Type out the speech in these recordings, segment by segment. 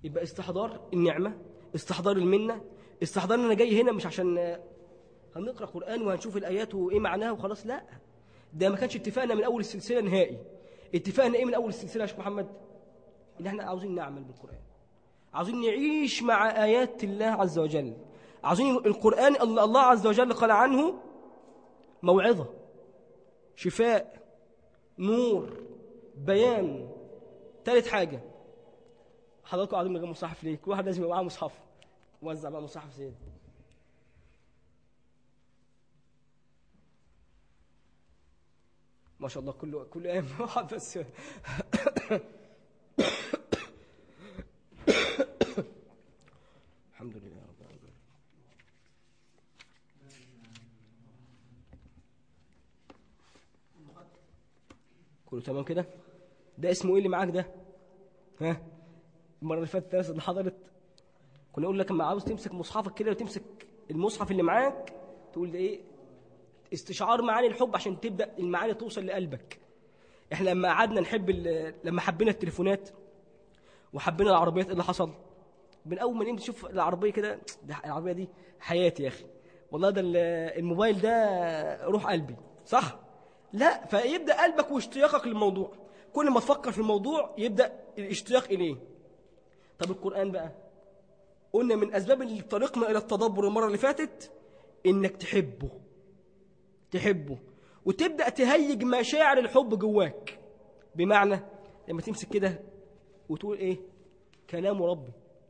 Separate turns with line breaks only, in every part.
يبقى استحضار النعمة استحضار المنة استحضار ان انا جاي هنا مش عشان آه، هنقرا قرآن وهنشوف الآيات وايه معناها وخلاص لا ده ما كانش اتفاقنا من اول السلسلة نهائي اتفاقنا ايه من اول السلسلة يا شيخ محمد ان احنا عاوزين نعمل بالقرآن عاوزين نعيش مع آيات الله عز وجل عاوزين القرآن اللي الله عز وجل قال عنه موعظة شفاء نور بيان ثالث حاجة حضراتكم قاعدين من غير مصحف ليه؟ كل واحد لازم يبقى معاه مصحف وزع بقى مصحف زيادة ما شاء الله كله كل ايام واحد بس الحمد لله رب العالمين كله تمام كده ده اسمه ايه اللي معاك ده ها المره اللي فاتت الناس اللي حضرت كنا نقول لك لما عاوز تمسك مصحفك كده وتمسك المصحف اللي معاك تقول ده ايه استشعار معاني الحب عشان تبدا المعاني توصل لقلبك احنا لما قعدنا نحب ال- لما حبينا التليفونات وحبينا العربيات إيه اللي حصل من اول ما نمت تشوف العربيه كده ده العربيه دي حياتي يا اخي والله ده ال- الموبايل ده روح قلبي صح لا فيبدا قلبك واشتياقك للموضوع كل ما تفكر في الموضوع يبدا الاشتياق اليه طب القران بقى قلنا من اسباب اللي طريقنا الى التدبر المره اللي فاتت انك تحبه تحبه وتبدا تهيج مشاعر الحب جواك بمعنى لما تمسك كده وتقول ايه كلام ربي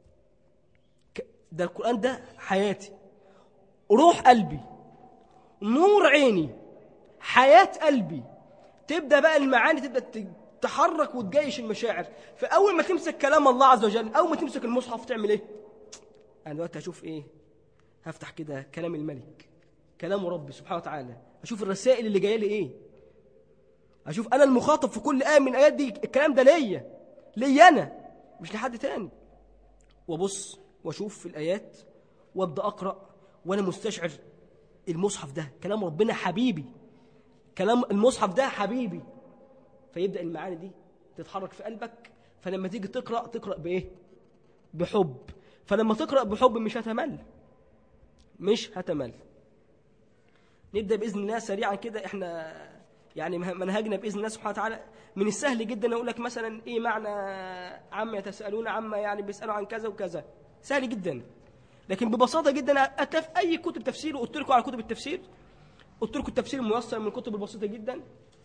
ك- ده القران ده حياتي روح قلبي نور عيني حياه قلبي تبدا بقى المعاني تبدا ت- تحرك وتجيش المشاعر فاول ما تمسك كلام الله عز وجل اول ما تمسك المصحف تعمل ايه انا دلوقتي هشوف ايه هفتح كده كلام الملك كلام ربي سبحانه وتعالى اشوف الرسائل اللي جايه لي ايه اشوف انا المخاطب في كل ايه من الايات دي الكلام ده ليا ليا انا مش لحد تاني وابص واشوف في الايات وابدا اقرا وانا مستشعر المصحف ده كلام ربنا حبيبي كلام المصحف ده حبيبي فيبدا المعاني دي تتحرك في قلبك فلما تيجي تقرا تقرا بايه بحب فلما تقرا بحب مش هتمل مش هتمل نبدا باذن الله سريعا كده احنا يعني مه- منهجنا باذن الله سبحانه وتعالى من السهل جدا اقول لك مثلا ايه معنى عما يتساءلون عما يعني بيسالوا عن كذا وكذا سهل جدا لكن ببساطه جدا اتى في اي كتب تفسير وقلت لكم على كتب التفسير قلت لكم التفسير الميسر من الكتب البسيطه جدا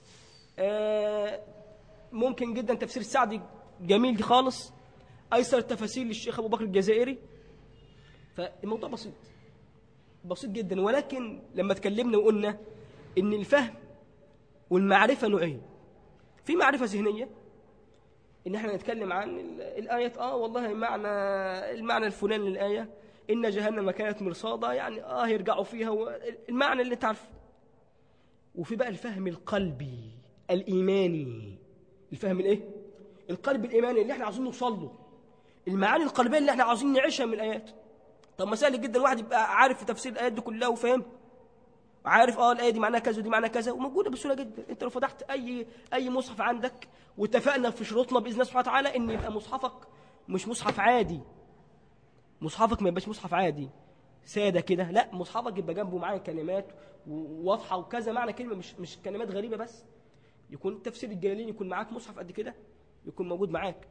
آه، ممكن جدا تفسير السعدي جميل دي خالص ايسر التفاسير للشيخ ابو بكر الجزائري فالموضوع بسيط بسيط جدا ولكن لما اتكلمنا وقلنا ان الفهم والمعرفه نوعين في معرفه ذهنيه ان احنا نتكلم عن ال- الايات اه والله معنى المعنى الفلاني للايه ان جهنم كانت مرصادا يعني اه يرجعوا فيها و- المعنى اللي انت عارفه وفي بقى الفهم القلبي الايماني الفهم الايه القلب الايماني اللي احنا عاوزين نوصل له المعاني القلبيه اللي احنا عاوزين نعيشها من الايات طب ما سهل جدا الواحد يبقى عارف في تفسير الايات دي كلها وفاهم عارف اه الايه دي معناها كذا ودي معناها كذا وموجوده بسهوله جدا انت لو فتحت اي اي مصحف عندك واتفقنا في شروطنا باذن الله سبحانه وتعالى ان يبقى مصحفك مش مصحف عادي مصحفك ما يبقاش مصحف عادي ساده كده لا مصحفك يبقى جنبه معاه كلمات واضحه وكذا معنى كلمه مش مش كلمات غريبه بس يكون تفسير الجلالين يكون معاك مصحف قد كده يكون موجود معاك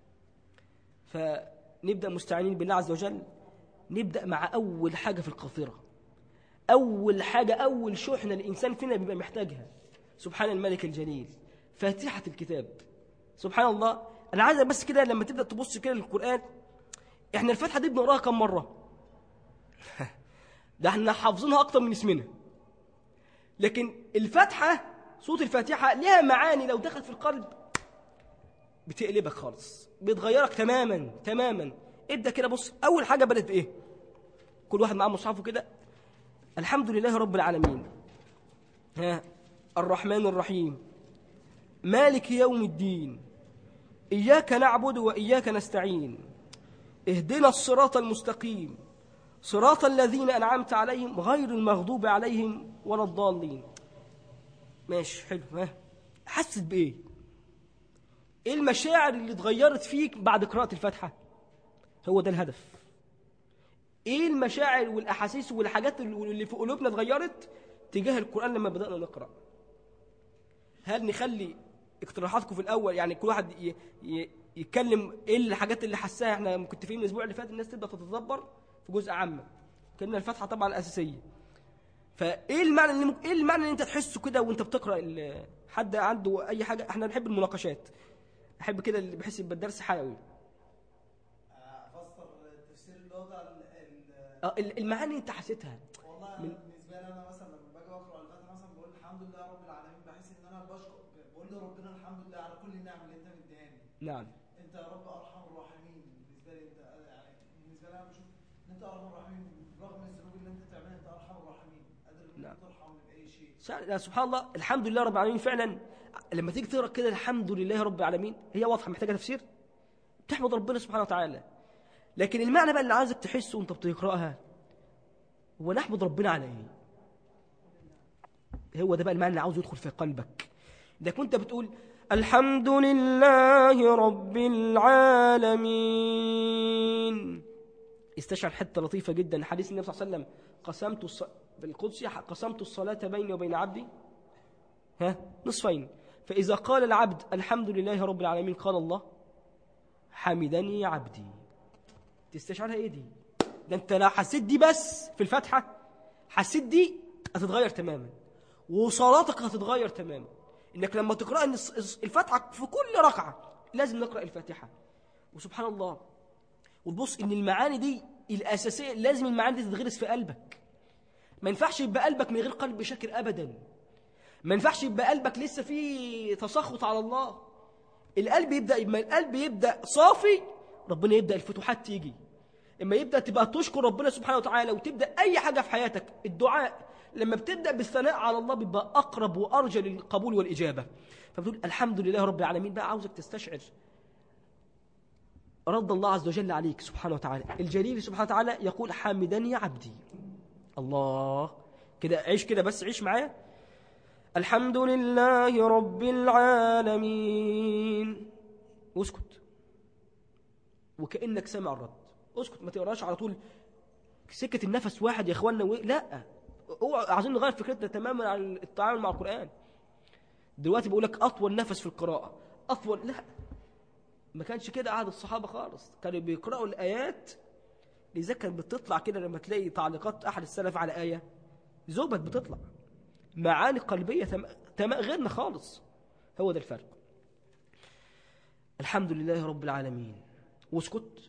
فنبدا مستعينين بالله عز وجل نبدا مع اول حاجه في القاطره اول حاجه اول شحنه الانسان فينا بيبقى محتاجها سبحان الملك الجليل فاتحه الكتاب سبحان الله انا عايز بس كده لما تبدا تبص كده للقران احنا الفاتحه دي بنقراها كم مره ده احنا حافظينها اكتر من اسمنا لكن الفاتحه صوت الفاتحه ليها معاني لو دخلت في القلب بتقلبك خالص بتغيرك تماما تماما ابدا كده بص اول حاجه بدات بايه كل واحد معاه مصحفه كده الحمد لله رب العالمين ها الرحمن الرحيم مالك يوم الدين إياك نعبد وإياك نستعين اهدنا الصراط المستقيم صراط الذين أنعمت عليهم غير المغضوب عليهم ولا الضالين ماشي حلو ها حسيت بإيه؟ إيه المشاعر اللي اتغيرت فيك بعد قراءة الفاتحة؟ هو ده الهدف ايه المشاعر والاحاسيس والحاجات اللي في قلوبنا اتغيرت تجاه القران لما بدانا نقرا هل نخلي اقتراحاتكم في الاول يعني كل واحد ي... ي... يتكلم ايه الحاجات اللي حساها احنا مكتفين الاسبوع اللي فات الناس تبدا تتدبر في جزء عامه كنا الفاتحه طبعا اساسيه فايه المعنى اللي ممكن... ايه المعنى اللي انت تحسه كده وانت بتقرا ال... حد عنده اي حاجه احنا بنحب المناقشات احب كده اللي بحس يبقى الدرس حيوي
افسر تفسير اللغه ال- ال-
اه ال- المعاني انت حسيتها
والله
من-
أنا بالنسبه لي انا مثلا لما باجي اقرا الفاتحه مثلا بقول الحمد لله رب العالمين بحس ان انا بشكر بقول لربنا الحمد لله على كل النعم اللي انت مديهاني
نعم
انت يا رب ارحم الراحمين بالنسبه لي انت يعني بالنسبه لي انا بشوف ان انت ارحم الراحمين رغم الذنوب اللي انت بتعملها انت ارحم الراحمين قادر ان
نعم.
انت ترحم من اي شيء
سع- لا، سبحان الله الحمد لله رب العالمين فعلا لما تيجي تقرا كده الحمد لله رب العالمين هي واضحه محتاجه تفسير تحمد ربنا سبحانه وتعالى لكن المعنى بقى اللي عايزك تحسه وانت بتقراها هو نحمد ربنا على ايه هو ده بقى المعنى اللي عاوز يدخل في قلبك ده كنت بتقول الحمد لله رب العالمين استشعر حته لطيفه جدا حديث النبي صلى الله عليه وسلم قسمت الص... بالقدس قسمت الصلاه بيني وبين عبدي ها نصفين فاذا قال العبد الحمد لله رب العالمين قال الله حمدني عبدي تستشعرها ايه دي ده انت لو حسيت دي بس في الفاتحه حسيت دي هتتغير تماما وصلاتك هتتغير تماما انك لما تقرا ان الص- الص- الفاتحه في كل ركعه لازم نقرا الفاتحه وسبحان الله وتبص ان المعاني دي الاساسيه لازم المعاني دي تتغرس في قلبك ما ينفعش يبقى قلبك من غير قلب شاكر ابدا ما ينفعش يبقى قلبك لسه فيه تسخط على الله القلب يبدا اما القلب يبدا صافي ربنا يبدا الفتوحات تيجي اما يبدا تبقى تشكر ربنا سبحانه وتعالى وتبدا اي حاجه في حياتك الدعاء لما بتبدا بالثناء على الله بيبقى اقرب وارجى للقبول والاجابه فبتقول الحمد لله رب العالمين بقى عاوزك تستشعر رد الله عز وجل عليك سبحانه وتعالى الجليل سبحانه وتعالى يقول حامدني عبدي الله كده عيش كده بس عيش معايا الحمد لله رب العالمين واسكت وكأنك سامع الرد اسكت ما تقراش على طول سكة النفس واحد يا اخوانا و... لا اوعى عايزين نغير فكرتنا تماما عن التعامل مع القرآن دلوقتي بقول لك اطول نفس في القراءة اطول لا ما كانش كده عهد الصحابة خالص كانوا بيقرأوا الآيات لذا كانت بتطلع كده لما تلاقي تعليقات أحد السلف على آية زوبت بتطلع معاني قلبية تم... تم... غيرنا خالص هو ده الفرق الحمد لله رب العالمين واسكت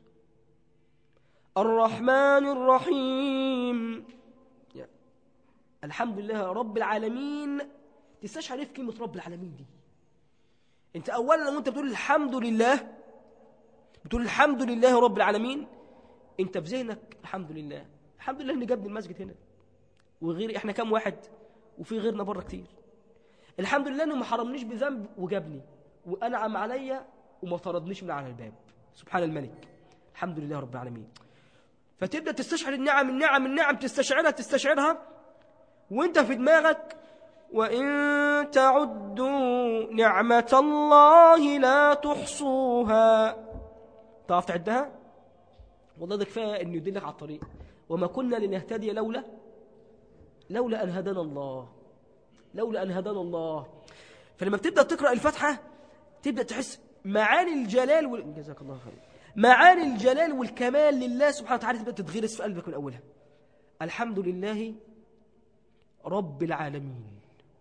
الرحمن الرحيم يا. الحمد لله رب العالمين تستشعر ايه في كلمة رب العالمين دي انت اولا لما انت بتقول الحمد لله بتقول الحمد لله رب العالمين انت في ذهنك الحمد لله الحمد لله ان جابني المسجد هنا وغير احنا كام واحد وفي غيرنا بره كتير الحمد لله انه ما حرمنيش بذنب وجابني وانعم عليا وما طردنيش من على الباب سبحان الملك الحمد لله رب العالمين فتبدا تستشعر النعم النعم النعم تستشعرها تستشعرها وانت في دماغك وان تعدوا نعمه الله لا تحصوها تعرف تعدها والله ده كفايه انه يدلك على الطريق وما كنا لنهتدي لولا لولا ان هدانا الله لولا ان هدانا الله فلما بتبدا تقرا الفاتحه تبدا تحس معاني الجلال وال... جزاك الله خير معاني الجلال والكمال لله سبحانه وتعالى تبدا تتغرس في قلبك من اولها الحمد لله رب العالمين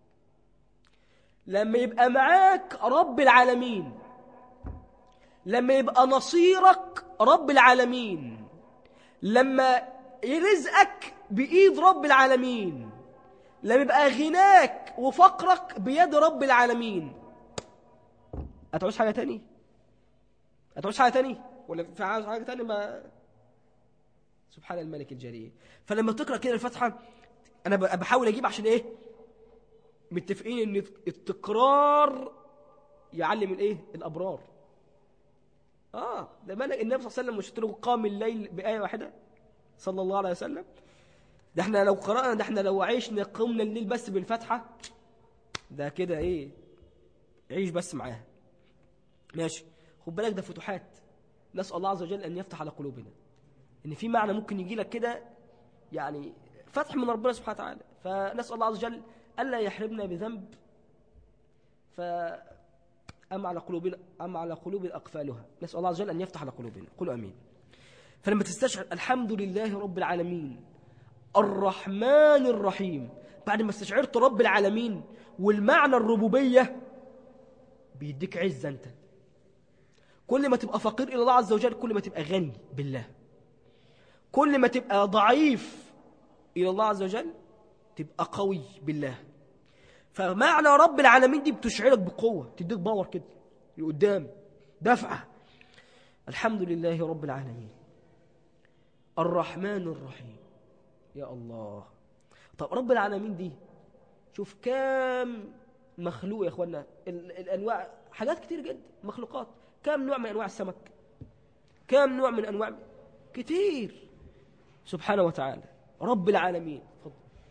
لما يبقى معاك رب العالمين لما يبقى نصيرك رب العالمين لما رزقك بإيد رب العالمين لما يبقى غناك وفقرك بيد رب العالمين هتعوز حاجة تاني هتعوز حاجة تاني ولا في عاوز حاجة تاني ما سبحان الملك الجليل فلما تقرأ كده الفاتحة أنا ب- بحاول أجيب عشان إيه متفقين إن التكرار يعلم الإيه الأبرار آه ده ملك النبي صلى الله عليه وسلم مش قلت له قام الليل بآية واحدة صلى الله عليه وسلم ده احنا لو قرأنا ده احنا لو عشنا قمنا الليل بس بالفتحة ده كده ايه عيش بس معاها ماشي خد بالك ده فتوحات نسأل الله عز وجل أن يفتح على قلوبنا إن في معنى ممكن يجي لك كده يعني فتح من ربنا سبحانه وتعالى فنسأل الله عز وجل ألا يحرمنا بذنب ف أم على قلوبنا أم على قلوب أقفالها نسأل الله عز وجل أن يفتح على قلوبنا قولوا أمين فلما تستشعر الحمد لله رب العالمين الرحمن الرحيم بعد ما استشعرت رب العالمين والمعنى الربوبية بيديك عزة أنت كل ما تبقى فقير إلى الله عز وجل كل ما تبقى غني بالله كل ما تبقى ضعيف إلى الله عز وجل تبقى قوي بالله فمعنى رب العالمين دي بتشعرك بقوة تديك باور كده لقدام دفعة الحمد لله رب العالمين الرحمن الرحيم يا الله طب رب العالمين دي شوف كام مخلوق يا اخوانا ال- الانواع حاجات كتير جدا مخلوقات كام نوع من انواع السمك كام نوع من انواع كتير سبحانه وتعالى رب العالمين اتفضل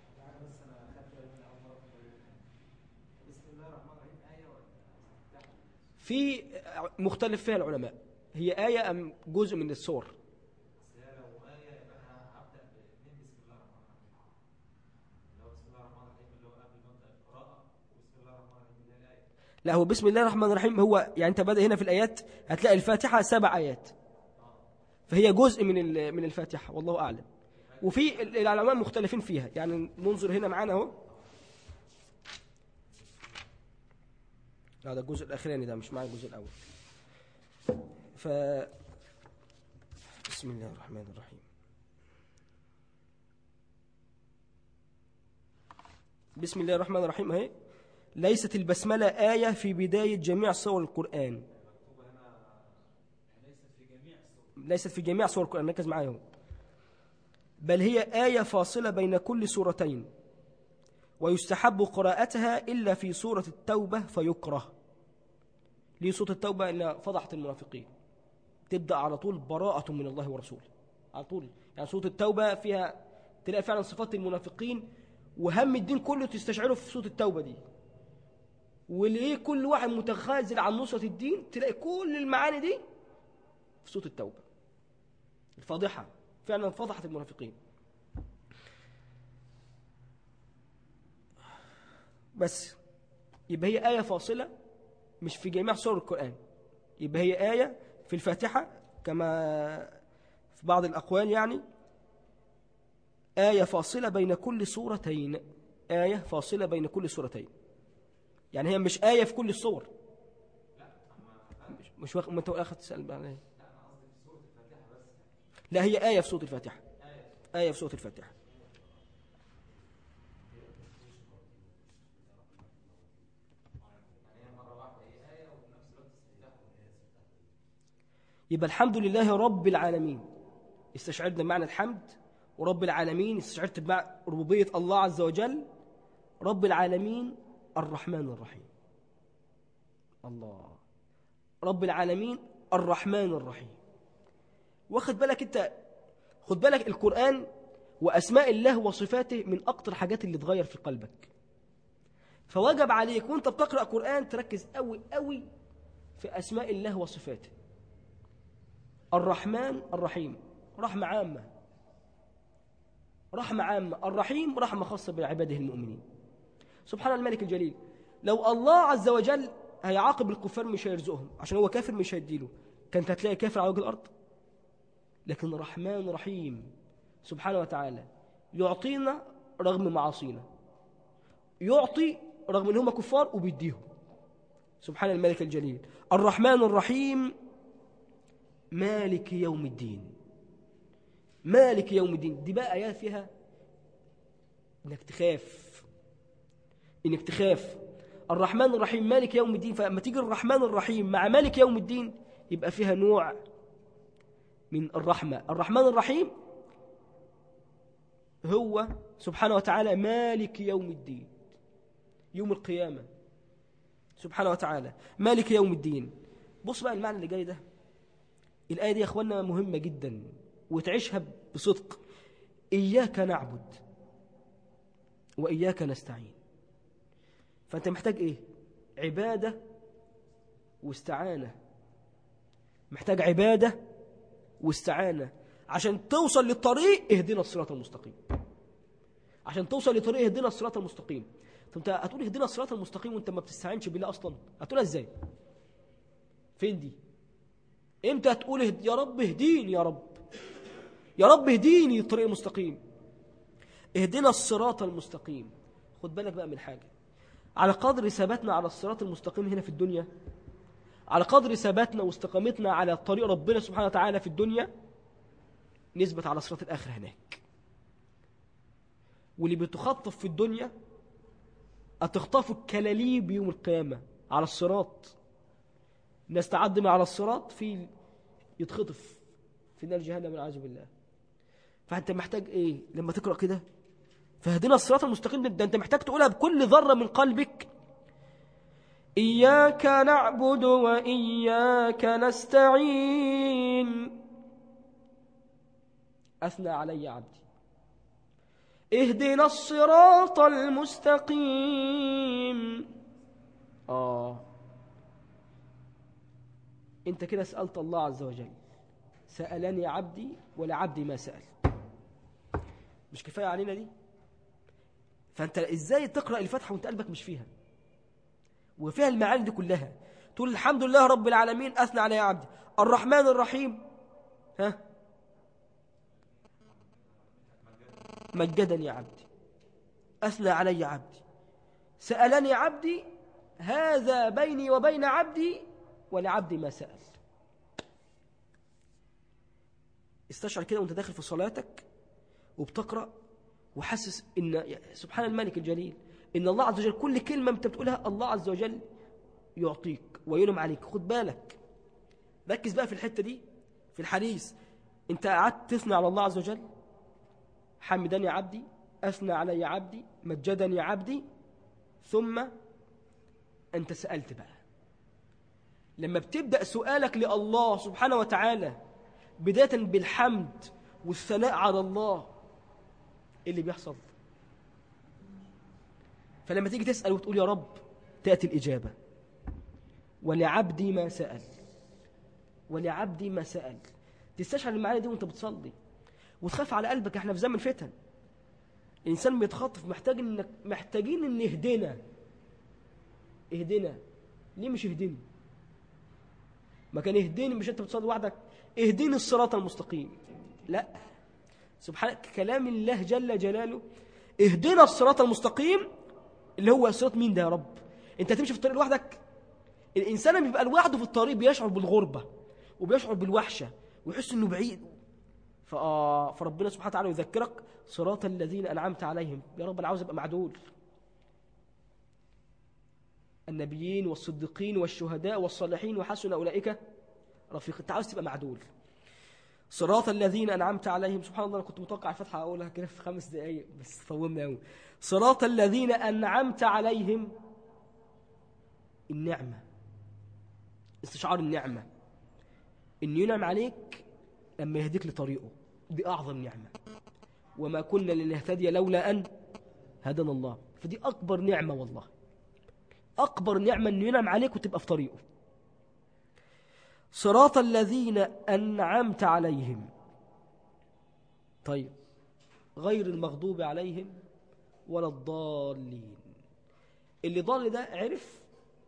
في مختلف فيها العلماء هي آية أم جزء من السور لا هو بسم الله الرحمن الرحيم هو يعني انت بدأ هنا في الآيات هتلاقي الفاتحة سبع آيات فهي جزء من ال- من الفاتحة والله أعلم وفي ال- العلماء مختلفين فيها يعني ننظر هنا معانا اهو هذا الجزء الأخراني ده مش معايا الجزء الأول ف بسم الله الرحمن الرحيم بسم الله الرحمن الرحيم اهي ليست البسملة آية في بداية جميع سور القرآن ليست في جميع سور القرآن ركز معايا اهو بل هي آية فاصلة بين كل سورتين ويستحب قراءتها إلا في سورة التوبة فيكره ليه سورة التوبة إن فضحت المنافقين تبدأ على طول براءة من الله ورسوله على طول يعني سورة التوبة فيها تلاقي فعلا صفات المنافقين وهم الدين كله تستشعره في سورة التوبة دي وليه كل واحد متخاذل عن نصرة الدين تلاقي كل المعاني دي في سورة التوبة الفاضحة فعلا فضحت المنافقين بس يبقى هي آية فاصلة مش في جميع سور القرآن يبقى هي آية في الفاتحة كما في بعض الأقوال يعني آية فاصلة بين كل سورتين آية فاصلة بين كل سورتين يعني هي مش آية في كل الصور مش مش واخد ما انت اخذت تسأل بقى عليها لا هي آية في سورة الفاتحة آية في سورة الفاتحة يبقى الحمد لله رب العالمين استشعرنا معنى الحمد ورب العالمين استشعرت بمعنى ربوبية الله عز وجل رب العالمين الرحمن الرحيم الله رب العالمين الرحمن الرحيم واخد بالك انت خد بالك القرآن وأسماء الله وصفاته من أكتر حاجات اللي تغير في قلبك فوجب عليك وانت بتقرأ قرآن تركز قوي قوي في أسماء الله وصفاته الرحمن الرحيم رحمة عامة رحمة عامة الرحيم رحمة خاصة بعباده المؤمنين سبحان الملك الجليل لو الله عز وجل هيعاقب الكفار مش هيرزقهم عشان هو كافر مش هيديله كانت هتلاقي كافر على وجه الأرض لكن رحمن رحيم سبحانه وتعالى يعطينا رغم معاصينا يعطي رغم ان هم كفار وبيديهم سبحان الملك الجليل الرحمن الرحيم مالك يوم الدين مالك يوم الدين دي بقى آيات فيها انك تخاف انك تخاف الرحمن الرحيم مالك يوم الدين فلما تيجي الرحمن الرحيم مع مالك يوم الدين يبقى فيها نوع من الرحمة الرحمن الرحيم هو سبحانه وتعالى مالك يوم الدين يوم القيامة سبحانه وتعالى مالك يوم الدين بص بقى المعنى اللي جاي ده الآية دي يا أخوانا مهمة جدا وتعيشها بصدق إياك نعبد وإياك نستعين فأنت محتاج إيه عبادة واستعانة محتاج عبادة واستعانة عشان توصل للطريق اهدنا الصراط المستقيم عشان توصل لطريق اهدنا الصراط المستقيم طب انت هتقول اهدنا الصراط المستقيم وانت ما بتستعينش بالله اصلا هتقولها ازاي فين دي امتى هتقول اهد... يا رب اهديني يا رب يا رب اهديني الطريق المستقيم اهدنا الصراط المستقيم خد بالك بقى من حاجة على قدر ثباتنا على الصراط المستقيم هنا في الدنيا على قدر ثباتنا واستقامتنا على طريق ربنا سبحانه وتعالى في الدنيا نثبت على صراط الآخرة هناك واللي بتخطف في الدنيا هتخطفوا الكلاليب يوم القيامة على الصراط الناس تعدي من على الصراط في يتخطف في نار جهنم والعياذ بالله فانت محتاج ايه لما تقرا كده فهدنا الصراط المستقيم ده, ده انت محتاج تقولها بكل ذره من قلبك اياك نعبد واياك نستعين اثنى علي عبدي اهدنا الصراط المستقيم اه انت كده سالت الله عز وجل سالني عبدي ولعبدي ما سال مش كفايه علينا دي فانت ازاي تقرا الفاتحه وانت قلبك مش فيها وفيها المعاني دي كلها تقول الحمد لله رب العالمين اثنى علي عبدي الرحمن الرحيم ها مجدني عبدي اثنى علي عبدي سالني عبدي هذا بيني وبين عبدي ولعبدي ما سال استشعر كده وانت داخل في صلاتك وبتقرا وحاسس ان سبحان الملك الجليل ان الله عز وجل كل كلمه انت بتقولها الله عز وجل يعطيك وينعم عليك خد بالك ركز بقى في الحته دي في الحديث انت قعدت تثني على الله عز وجل حمدني عبدي اثنى علي عبدي مجدني عبدي ثم انت سالت بقى لما بتبدا سؤالك لله سبحانه وتعالى بدايه بالحمد والثناء على الله ايه اللي بيحصل فلما تيجي تسأل وتقول يا رب تأتي الإجابة ولعبدي ما سأل ولعبدي ما سأل تستشعر المعاني دي وانت بتصلي وتخاف على قلبك احنا في زمن فتن الإنسان بيتخطف محتاج انك محتاجين ان يهدنا اهدنا ليه مش اهدني ما كان اهدني مش انت بتصلي وحدك اهدني الصراط المستقيم لا سبحان كلام الله جل جلاله اهدنا الصراط المستقيم اللي هو صراط مين ده يا رب انت هتمشي في الطريق لوحدك الانسان لما بيبقى لوحده في الطريق بيشعر بالغربه وبيشعر بالوحشه ويحس انه بعيد فآه فربنا سبحانه وتعالى يذكرك صراط الذين انعمت عليهم يا رب انا عاوز ابقى معدول النبيين والصديقين والشهداء والصالحين وحسن اولئك رفيق انت عاوز تبقى معدول صراط الذين أنعمت عليهم سبحان الله أنا كنت متوقع الفتحة أقولها كده في خمس دقايق بس طولنا أوي صراط الذين أنعمت عليهم النعمة استشعار النعمة إن ينعم عليك لما يهديك لطريقه دي أعظم نعمة وما كنا لنهتدي لولا أن هدنا الله فدي أكبر نعمة والله أكبر نعمة إنه ينعم عليك وتبقى في طريقه صراط الذين أنعمت عليهم طيب غير المغضوب عليهم ولا الضالين اللي ضال ده عرف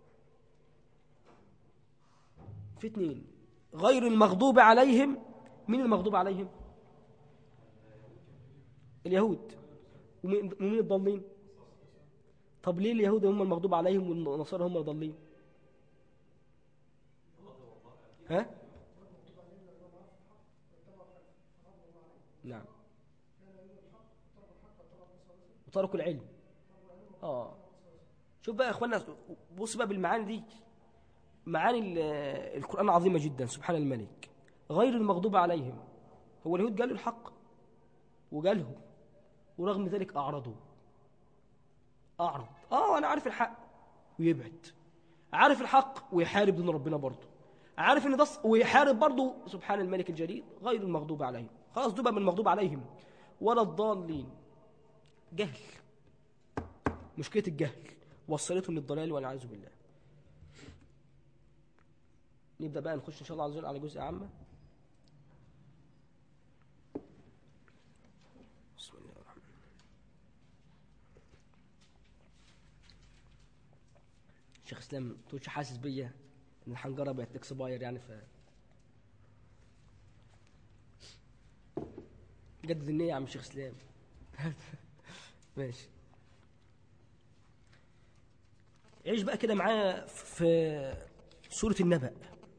في اتنين غير المغضوب عليهم مين المغضوب عليهم اليهود ومين ومين الضالين طب ليه اليهود هم المغضوب عليهم والنصارى هم الضالين ها نعم وتركوا العلم اه شوف بقى يا اخوانا بص بقى بالمعاني دي معاني ال- القرآن عظيمة جدا سبحان الملك غير المغضوب عليهم هو اليهود قالوا الحق وجالهم ورغم ذلك أعرضوا أعرض آه أنا عارف الحق ويبعد عارف الحق ويحارب دين ربنا برضه عارف ان ده ص- ويحارب برضه سبحان الملك الجليل غير المغضوب عليهم خلاص دول بقى من المغضوب عليهم ولا الضالين جهل مشكلة الجهل وصلتهم للضلال والعياذ بالله نبدأ بقى نخش إن شاء الله عز وجل على جزء عامة شيخ اسلام ما تقولش حاسس بيا ان الحنجره بقت اكسباير يعني ف جدد النية يا عم شيخ اسلام ماشي عيش بقى كده معايا في سورة النبأ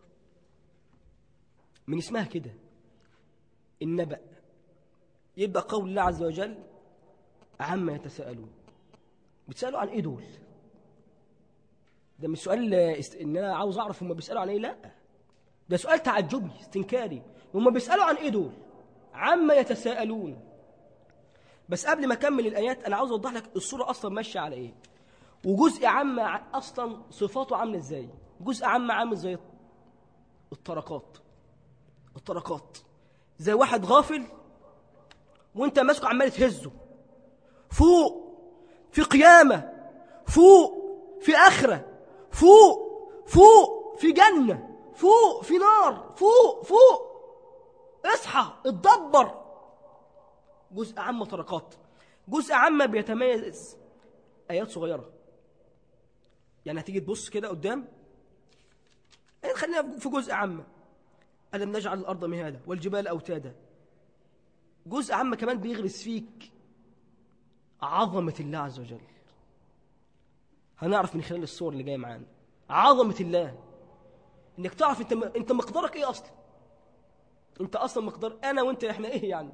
من اسمها كده النبأ يبقى قول الله عز وجل عما يتساءلون بتسألوا عن ايه دول ده مش سؤال است... ان انا عاوز اعرف هم بيسألوا عن ايه لا ده سؤال تعجبي استنكاري هم بيسألوا عن ايه دول عما يتساءلون بس قبل ما اكمل الايات انا عاوز اوضح لك الصوره اصلا ماشيه على ايه وجزء عام ع- اصلا صفاته عامله ازاي جزء عام عامل زي الطرقات الطرقات زي واحد غافل وانت ماسكه عمال تهزه فوق في قيامه فوق في اخره فوق فوق في جنه فوق في نار فوق فوق اصحى اتدبر جزء عام طرقات جزء عام بيتميز ايات صغيره يعني هتيجي تبص كده قدام يعني خلينا في جزء عام ألم نجعل الأرض مهادا والجبال أوتادا جزء عام كمان بيغرس فيك عظمة الله عز وجل هنعرف من خلال الصور اللي جاية معانا عظمة الله انك تعرف انت انت مقدارك ايه اصلا انت اصلا مقدار انا وانت احنا ايه يعني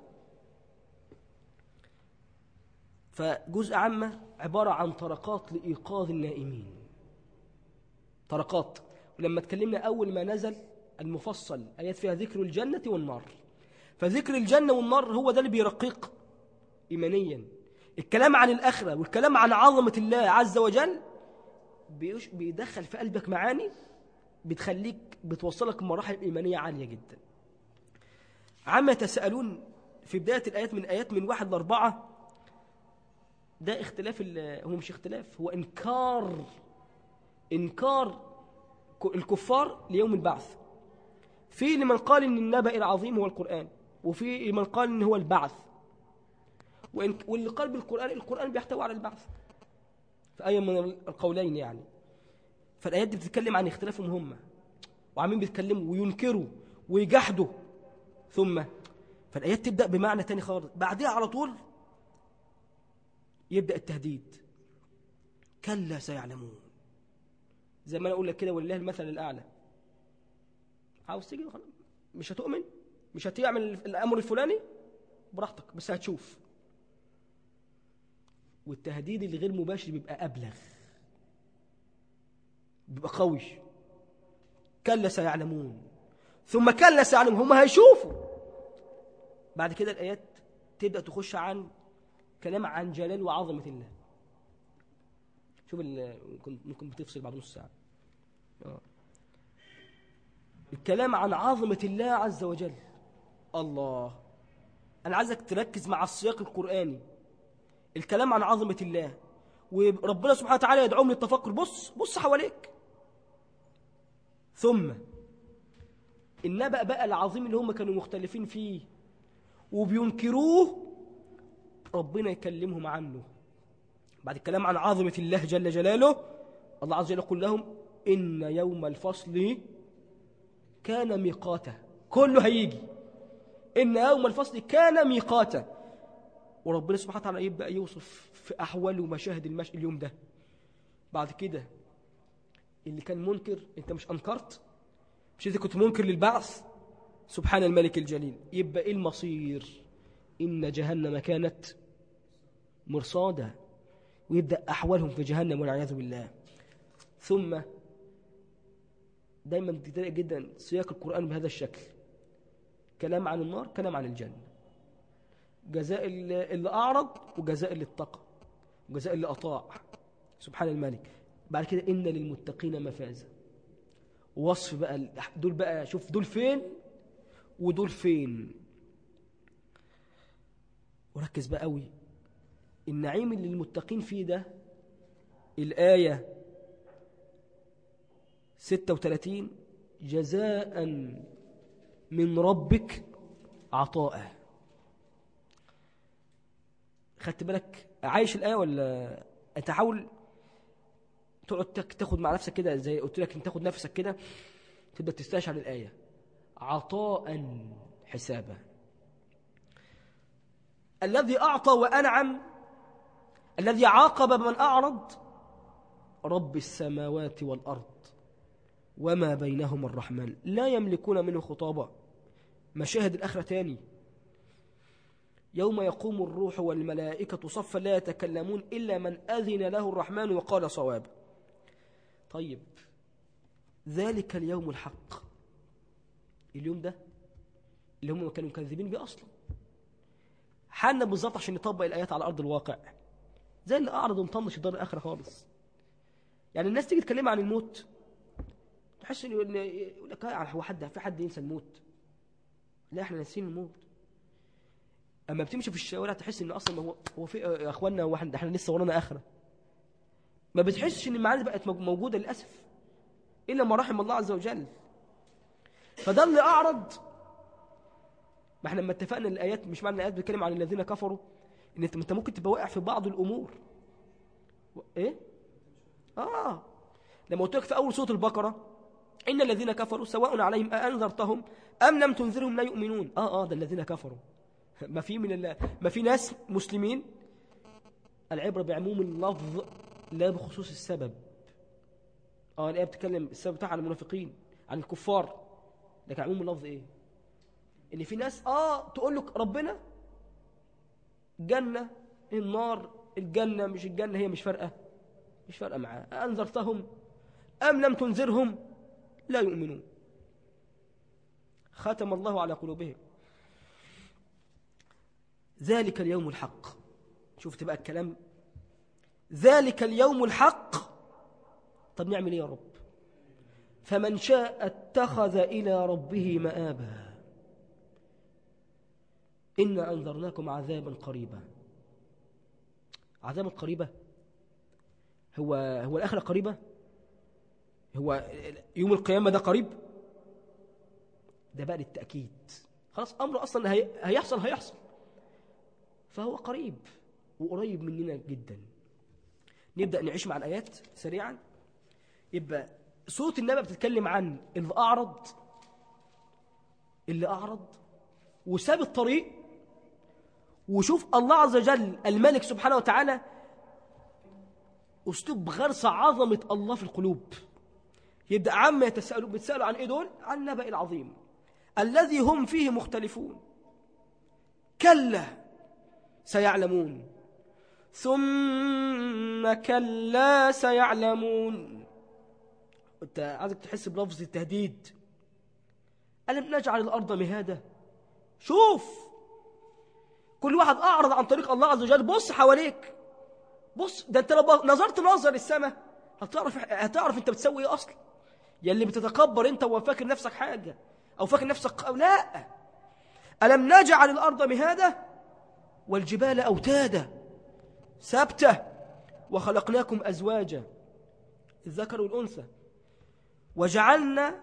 فجزء عامة عبارة عن طرقات لإيقاظ النائمين طرقات ولما اتكلمنا أول ما نزل المفصل آيات فيها ذكر الجنة والنار فذكر الجنة والنار هو ده اللي بيرقيق إيمانيا الكلام عن الآخرة والكلام عن عظمة الله عز وجل بيش- بيدخل في قلبك معاني بتخليك بتوصلك مراحل إيمانية عالية جدا عما يتساءلون في بداية الآيات من آيات من واحد لأربعة ده اختلاف ال- هو مش اختلاف هو إنكار إنكار ك- الكفار ليوم البعث في لمن قال إن النبأ العظيم هو القرآن وفي لمن قال إن هو البعث وإن واللي قال بالقرآن القرآن بيحتوي على البعث في أي من القولين يعني فالآيات دي بتتكلم عن اختلافهم هم وعمين بيتكلموا وينكروا ويجحدوا ثم فالآيات تبدأ بمعنى تاني خالص بعدها على طول يبدأ التهديد كلا سيعلمون زي ما انا اقول لك كده ولله المثل الاعلى عاوز تيجي خلاص. مش هتؤمن مش هتعمل الامر الفلاني براحتك بس هتشوف والتهديد اللي غير مباشر بيبقى ابلغ بيبقى قوي كلا سيعلمون ثم كلا سيعلمون هم هيشوفوا بعد كده الايات تبدا تخش عن كلام عن جلال وعظمه الله شوف ال- ممكن ممكن بتفصل بعد نص ساعه آه. الكلام عن عظمه الله عز وجل الله انا عايزك تركز مع السياق القراني الكلام عن عظمه الله وربنا سبحانه وتعالى يدعوهم للتفكر بص بص حواليك ثم النبأ بقى العظيم اللي هم كانوا مختلفين فيه وبينكروه ربنا يكلمهم عنه بعد الكلام عن عظمة الله جل جلاله الله عز وجل يقول لهم إن يوم الفصل كان ميقاتا كله هيجي إن يوم الفصل كان ميقاتا وربنا سبحانه وتعالى يبدأ يوصف في أحوال ومشاهد المش... اليوم ده بعد كده اللي كان منكر أنت مش أنكرت مش أنت كنت منكر للبعث سبحان الملك الجليل يبقى إيه المصير إن جهنم كانت مرصادا ويبدأ أحوالهم في جهنم والعياذ بالله ثم دايما تلاقي جدا سياق القرآن بهذا الشكل كلام عن النار كلام عن الجنة جزاء اللي اللي أعرض وجزاء اللي اتقى وجزاء اللي أطاع سبحان الملك بعد كده إن للمتقين مفازة وصف بقى ال- دول بقى شوف دول فين ودول فين وركز بقى قوي النعيم اللي المتقين فيه ده الآية 36 جزاء من ربك عطاء خدت بالك عايش الآية ولا أنت حاول تقعد تك- تاخد مع نفسك كده زي قلت لك انت تاخد نفسك كده تبدا تستشعر الايه عطاء حسابا الذي اعطى وانعم الذي عاقب من اعرض رب السماوات والارض وما بينهما الرحمن لا يملكون منه خطابا مشاهد الاخره تاني يوم يقوم الروح والملائكة صفا لا يتكلمون إلا من أذن له الرحمن وقال صواب طيب ذلك اليوم الحق اليوم ده اللي هم كانوا مكذبين بيه أصلا حالنا بالظبط عشان نطبق الآيات على أرض الواقع زي اللي أعرض ومطنش الدار الآخرة خالص يعني الناس تيجي تكلم عن الموت تحس إن إن- يقول لك آه، هو حد في حد ينسى الموت لا احنا ناسيين الموت اما بتمشي في الشوارع تحس ان اصلا ما هو هو في يا اخوانا هو احنا احنا لسه ورانا اخره ما بتحسش ان المعاني بقت موج- موجوده للاسف الا ما رحم الله عز وجل فده اللي اعرض ما احنا لما اتفقنا الايات مش معنى الايات بتتكلم عن الذين كفروا ان انت انت ممكن تبقى واقع في بعض الامور و- ايه اه لما قلت لك في اول سوره البقره ان الذين كفروا سواء عليهم أأنذرتهم ام لم تنذرهم لا يؤمنون اه اه ده الذين كفروا ما في من الله ما في ناس مسلمين العبرة بعموم اللفظ لا بخصوص السبب اه الآية بتتكلم السبب بتاعها عن المنافقين عن الكفار لكن عموم اللفظ ايه ان في ناس اه تقول لك ربنا جنة النار الجنة مش الجنة هي مش فارقة مش فارقة معاه أنذرتهم أم لم تنذرهم لا يؤمنون ختم الله على قلوبهم ذلك اليوم الحق شفت بقى الكلام ذلك اليوم الحق طب نعمل ايه يا رب فمن شاء اتخذ إلى ربه مآبا إنا أنذرناكم عذابا قريبا عذابا قريبا هو هو الآخرة قريبة هو يوم القيامة ده قريب ده بقى للتأكيد خلاص أمر أصلا هي... هيحصل هيحصل فهو قريب وقريب مننا جدا نبدأ نعيش مع الآيات سريعا يبقى صوت النبأ بتتكلم عن اللي أعرض اللي أعرض وساب الطريق وشوف الله عز وجل الملك سبحانه وتعالى أسلوب غرس عظمة الله في القلوب يبدأ عما يتساءلوا بيتسألوا عن إيه دول؟ عن النبأ العظيم الذي هم فيه مختلفون كلا سيعلمون ثم كلا سيعلمون انت عايزك تحس بلفظ التهديد ألم نجعل الأرض مهادة شوف كل واحد أعرض عن طريق الله عز وجل بص حواليك بص ده انت لو نظرت نظر السماء هتعرف هتعرف انت بتسوي ايه اصلا يا اللي بتتكبر انت وفاكر نفسك حاجه او فاكر نفسك أو لا ألم نجعل الأرض مهادة والجبال أوتادا ثابتة وخلقناكم أزواجا الذكر والأنثى وجعلنا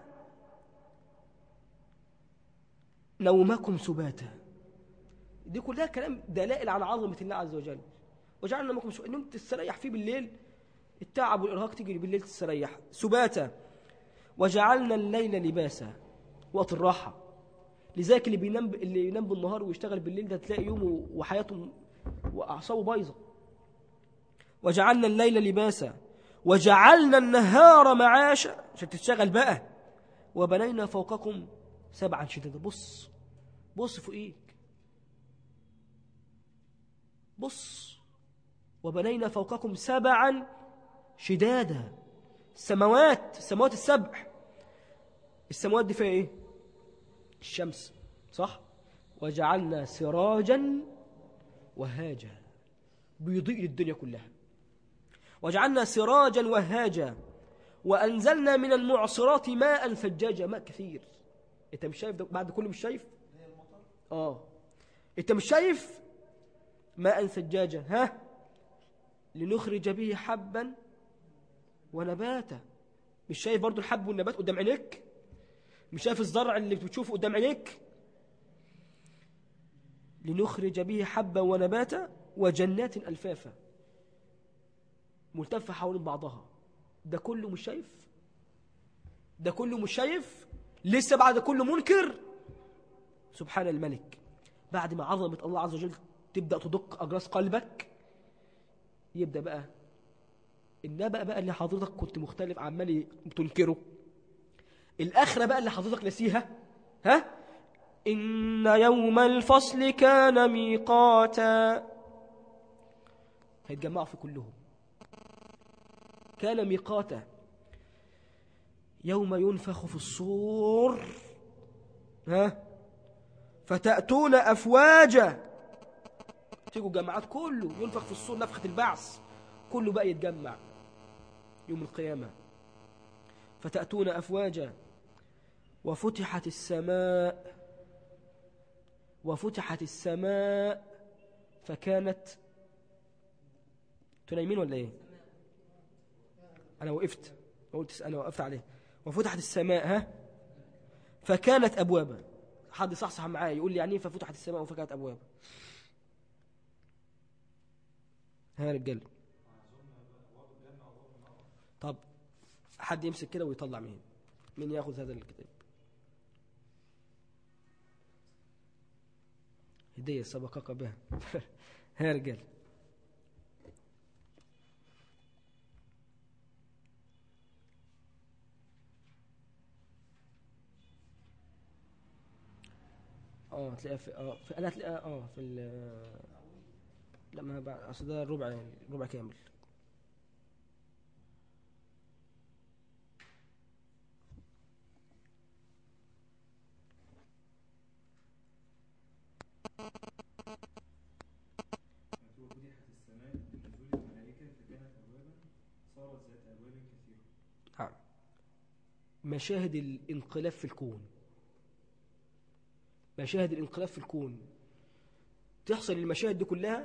نومكم سباتا دي كلها كلام دلائل على عظمة الله عز وجل وجعلنا نومكم سباتا انهم تستريح فيه بالليل التعب والإرهاق تيجي بالليل تستريح سباتا وجعلنا الليل لباسا وقت الراحة لذلك اللي بينام اللي ينام بالنهار ويشتغل بالليل ده تلاقي يومه وحياته وأعصابه بايظة وجعلنا الليل لباسا وجعلنا النهار معاشا عشان تشتغل بقى وبنينا فوقكم سبعا شدادا بص بص فوقيك بص وبنينا فوقكم سبعا شدادا السماوات السماوات السبع السماوات دي فيها ايه الشمس صح وجعلنا سراجا وهاجا بيضيء للدنيا كلها وجعلنا سراجا وهاجا وأنزلنا من المعصرات ماء ثجاجا ماء كثير انت مش شايف ده بعد كله مش شايف اه انت مش شايف ماء ثجاجا ها لنخرج به حبا ونباتا مش شايف برضو الحب والنبات قدام عينيك مش شايف الزرع اللي بتشوفه قدام عينيك لنخرج به حبا ونباتا وجنات ألفافا ملتفة حول بعضها ده كله مش شايف ده كله مش شايف لسه بعد كله منكر سبحان الملك بعد ما عظمة الله عز وجل تبدأ تدق أجراس قلبك يبدأ بقى النبأ بقى اللي حضرتك كنت مختلف عمال تنكره الآخرة بقى اللي حضرتك نسيها ها إن يوم الفصل كان ميقاتا هيتجمعوا في كلهم كان ميقاتا يوم ينفخ في الصور ها فتأتون أفواجا تيجوا جماعات كله ينفخ في الصور نفخة البعث كله بقى يتجمع يوم القيامة فتأتون أفواجا وفتحت السماء وفتحت السماء فكانت تنايمين ولا ايه انا وقفت قلت انا وقفت عليه وفتحت السماء ها فكانت ابوابا حد صحصح معايا يقول لي يعني ايه ففتحت السماء وفكانت ابوابا ها يا رجاله طب حد يمسك كده ويطلع مين مين ياخذ هذا الكتاب هدية سبقك بها ها يا رجال اه هتلاقيها في اه في انا هتلاقيها اه في ال لا ما بعد اصل ده ربع يعني ربع كامل
مكتوب فتحت السماء بنزول الملائكة فكانت أبوابا صارت ذات أبواب كثيرة
نعم مشاهد الانقلاب في الكون مشاهد الانقلاب في الكون تحصل المشاهد دي كلها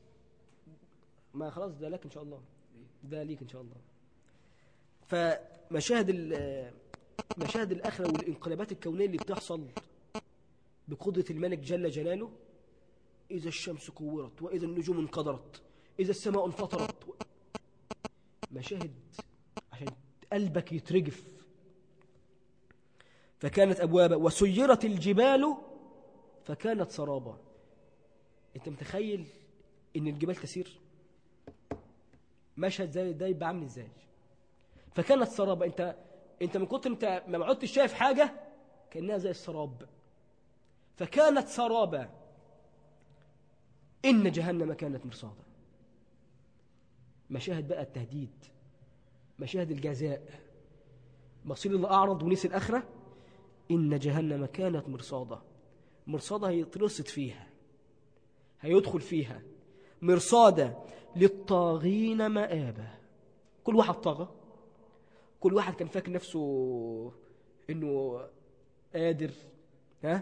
ما خلاص ده لك ان شاء الله ده ليك ان شاء الله فمشاهد ال- مشاهد الاخره والانقلابات الكونيه اللي بتحصل بقدره الملك جل جلاله اذا الشمس كورت واذا النجوم انقدرت اذا السماء انفطرت و- مشاهد عشان قلبك يترجف فكانت أبوابا وسيرت الجبال فكانت سرابا أنت متخيل إن الجبال تسير مشهد زي ده يبقى عامل إزاي فكانت سرابا أنت أنت من كتر أنت ما عدتش شايف حاجة كأنها زي السراب فكانت سرابا إن جهنم كانت مرصادا مشاهد بقى التهديد مشاهد الجزاء مصير اللي أعرض ونسي الآخرة إن جهنم كانت مرصادة مرصادة هيترصد فيها هيدخل فيها مرصادة للطاغين مآبة كل واحد طغى كل واحد كان فاكر نفسه إنه قادر ها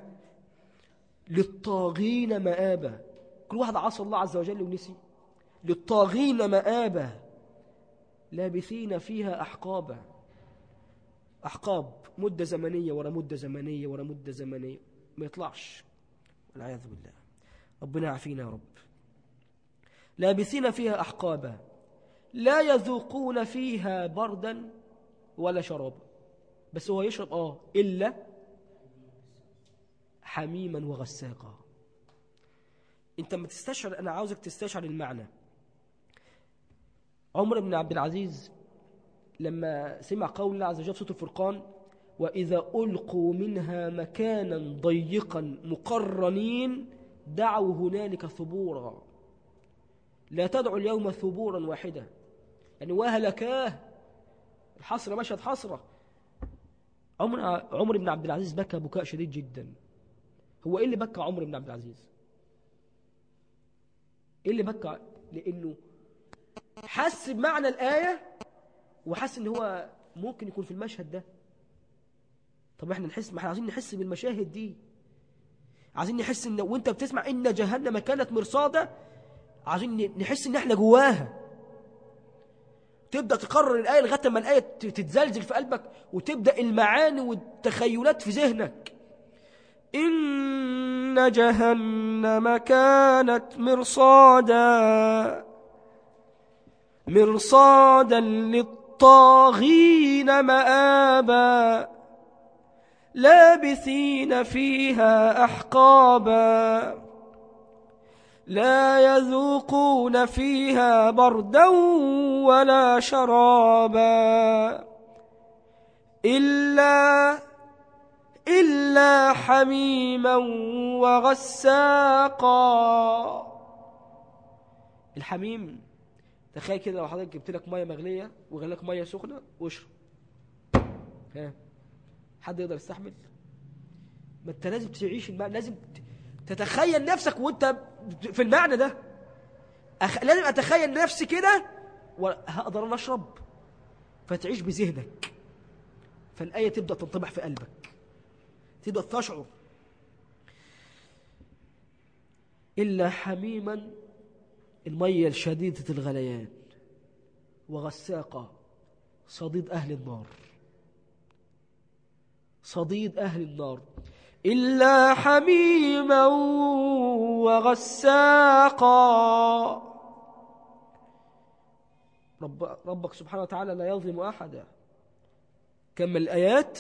للطاغين مآبة كل واحد عصى الله عز وجل ونسي للطاغين مآبة لابثين فيها أحقابا أحقاب مدة زمنية ورا مدة زمنية ورا مدة زمنية ما يطلعش والعياذ بالله ربنا يعافينا يا رب لابثين فيها أحقابا لا يذوقون فيها بردا ولا شرابا بس هو يشرب آه إلا حميما وغساقا انت ما تستشعر انا عاوزك تستشعر المعنى عمر بن عبد العزيز لما سمع قول الله عز وجل في سورة الفرقان وإذا ألقوا منها مكانا ضيقا مقرنين دعوا هنالك ثبورا لا تدعوا اليوم ثبورا واحدا يعني وهلكاه الحسرة مشهد حسرة عمر عمر بن عبد العزيز بكى بكاء شديد جدا هو ايه اللي بكى عمر بن عبد العزيز ايه اللي بكى لانه حس بمعنى الآية وحس ان هو ممكن يكون في المشهد ده طب احنا نحس ما احنا عايزين نحس بالمشاهد دي عايزين نحس ان وانت بتسمع ان جهنم كانت مرصاده عايزين نحس ان احنا جواها تبدا تقرر الايه لغايه ما الايه تتزلزل في قلبك وتبدا المعاني والتخيلات في ذهنك ان جهنم كانت مرصادا مرصادا للطاغين مآبا لابثين فيها أحقابا لا يذوقون فيها بردا ولا شرابا إلا إلا حميما وغساقا الحميم تخيل كده لو حضرتك جبت لك ميه مغليه وغلك ميه سخنه واشرب ها حد يقدر يستحمل ما انت لازم تعيش المعنى لازم ت- تتخيل نفسك وانت في المعنى ده أخ... لازم اتخيل نفسي كده وهقدر انا اشرب فتعيش بذهنك فالايه تبدا تنطبع في قلبك تبدا تشعر الا حميما الميه الشديده الغليان وغساقا صديد اهل النار صديد أهل النار إلا حميما وغساقا رب ربك سبحانه وتعالى لا يظلم أحدا كمل الآيات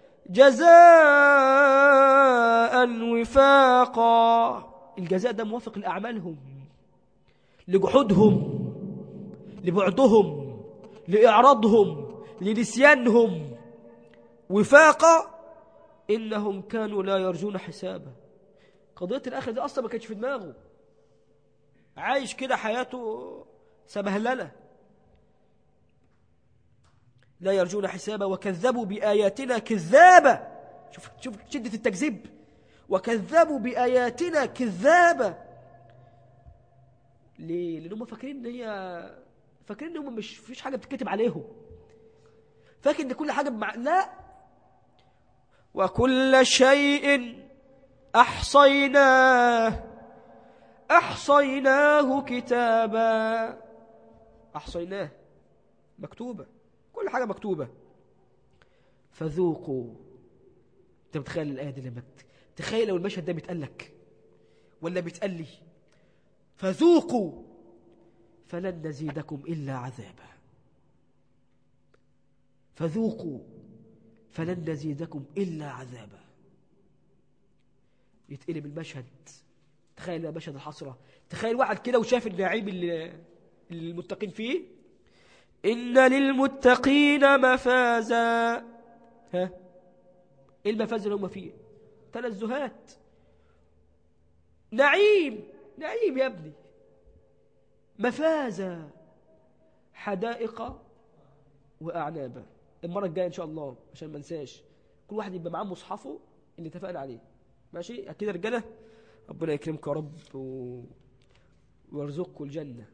جزاء وفاقا الجزاء ده موافق لأعمالهم لجحودهم لبعدهم لإعراضهم لنسيانهم وفاقا إنهم كانوا لا يرجون حسابا قضية الآخرة دي أصلا ما كانتش في دماغه عايش كده حياته سبهللة لا يرجون حسابا وكذبوا بآياتنا كذابا شوف شوف شدة التكذيب وكذبوا بآياتنا كذابا ليه؟ لأن هم فاكرين إن هي فاكرين إن هم مش فيش حاجة بتتكتب عليهم فاكر إن كل حاجة بمع... لا وكل شيء أحصيناه أحصيناه كتابا أحصيناه مكتوبة كل حاجة مكتوبة فذوقوا أنت متخيل الآية دي لما ت- تخيل لو المشهد ده بيتقال لك ولا بيتقال لي فذوقوا فلن نزيدكم إلا عذابا فذوقوا فلن نزيدكم إلا عذابا يتقلب المشهد تخيل بقى مشهد الحسرة تخيل واحد كده وشاف النعيم اللي اللي المتقين فيه إن للمتقين مفازا ها إيه المفاز اللي هم فيه تنزهات نعيم نعيم يا ابني مفازا حدائق وأعنابا المرة الجاية إن شاء الله عشان ما انساش كل واحد يبقى معاه مصحفه اللي اتفقنا عليه ماشي أكيد يا رجالة ربنا يكرمكم يا رب و... ويرزقكم الجنة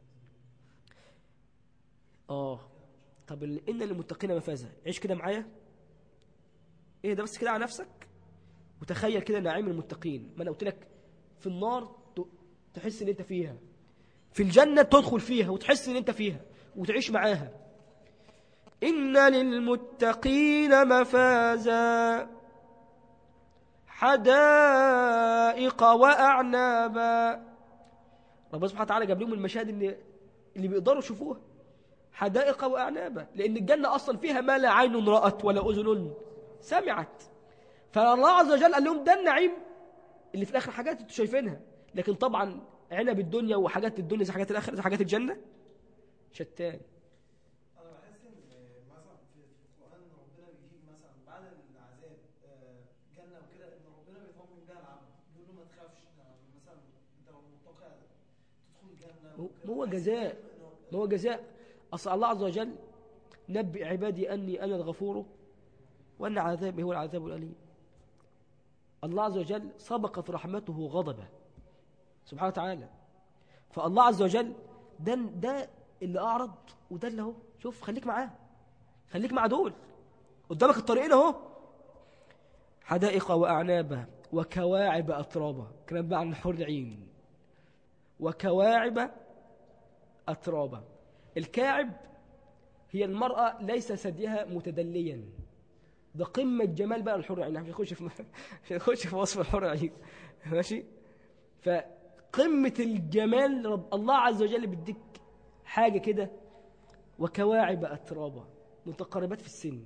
آه طب ال- إن للمتقين مفازة عيش كده معايا إيه ده بس كده على نفسك وتخيل كده نعيم المتقين ما أنا قلت لك في النار ت- تحس إن أنت فيها في الجنة تدخل فيها وتحس إن أنت فيها وتعيش معاها إن للمتقين مفازا حدائق وأعنابا ربنا سبحانه وتعالى جاب لهم المشاهد اللي, اللي بيقدروا يشوفوها حدائق وأعنابا لأن الجنة أصلا فيها ما لا عين رأت ولا أذن سمعت فالله عز وجل قال لهم ده النعيم اللي في الآخر حاجات انتوا شايفينها لكن طبعا عنب الدنيا وحاجات الدنيا زي حاجات الآخر زي حاجات الجنة شتان
انا بحس ان مثلا في في القران ربنا بيجيب مثلا بعد العذاب آه، جنه وكده ان ربنا بيطمن بيها العبد بيقول له ما تخافش ده مثلا انت لو متقي تدخل الجنه
هو-
وكده.
هو
بحس
جزاء.
إنه-
ما هو جزاء أصل الله عز وجل نبئ عبادي أني أنا الغفور وأن عذابي هو العذاب الأليم الله عز وجل سبقت رحمته غضبه سبحانه وتعالى فالله عز وجل ده ده اللي أعرض وده اللي هو شوف خليك معاه خليك مع دول قدامك الطريقين اهو حدائق وأعنابا وكواعب أترابا كلام بقى عن حور العين وكواعب أترابا الكاعب هي المرأة ليس ثديها متدليا ده قمة جمال بقى الحور العين مش نخش في مش نخش في وصف الحور العين ماشي فقمة الجمال رب الله عز وجل بيديك حاجة كده وكواعب أترابا متقاربات في السن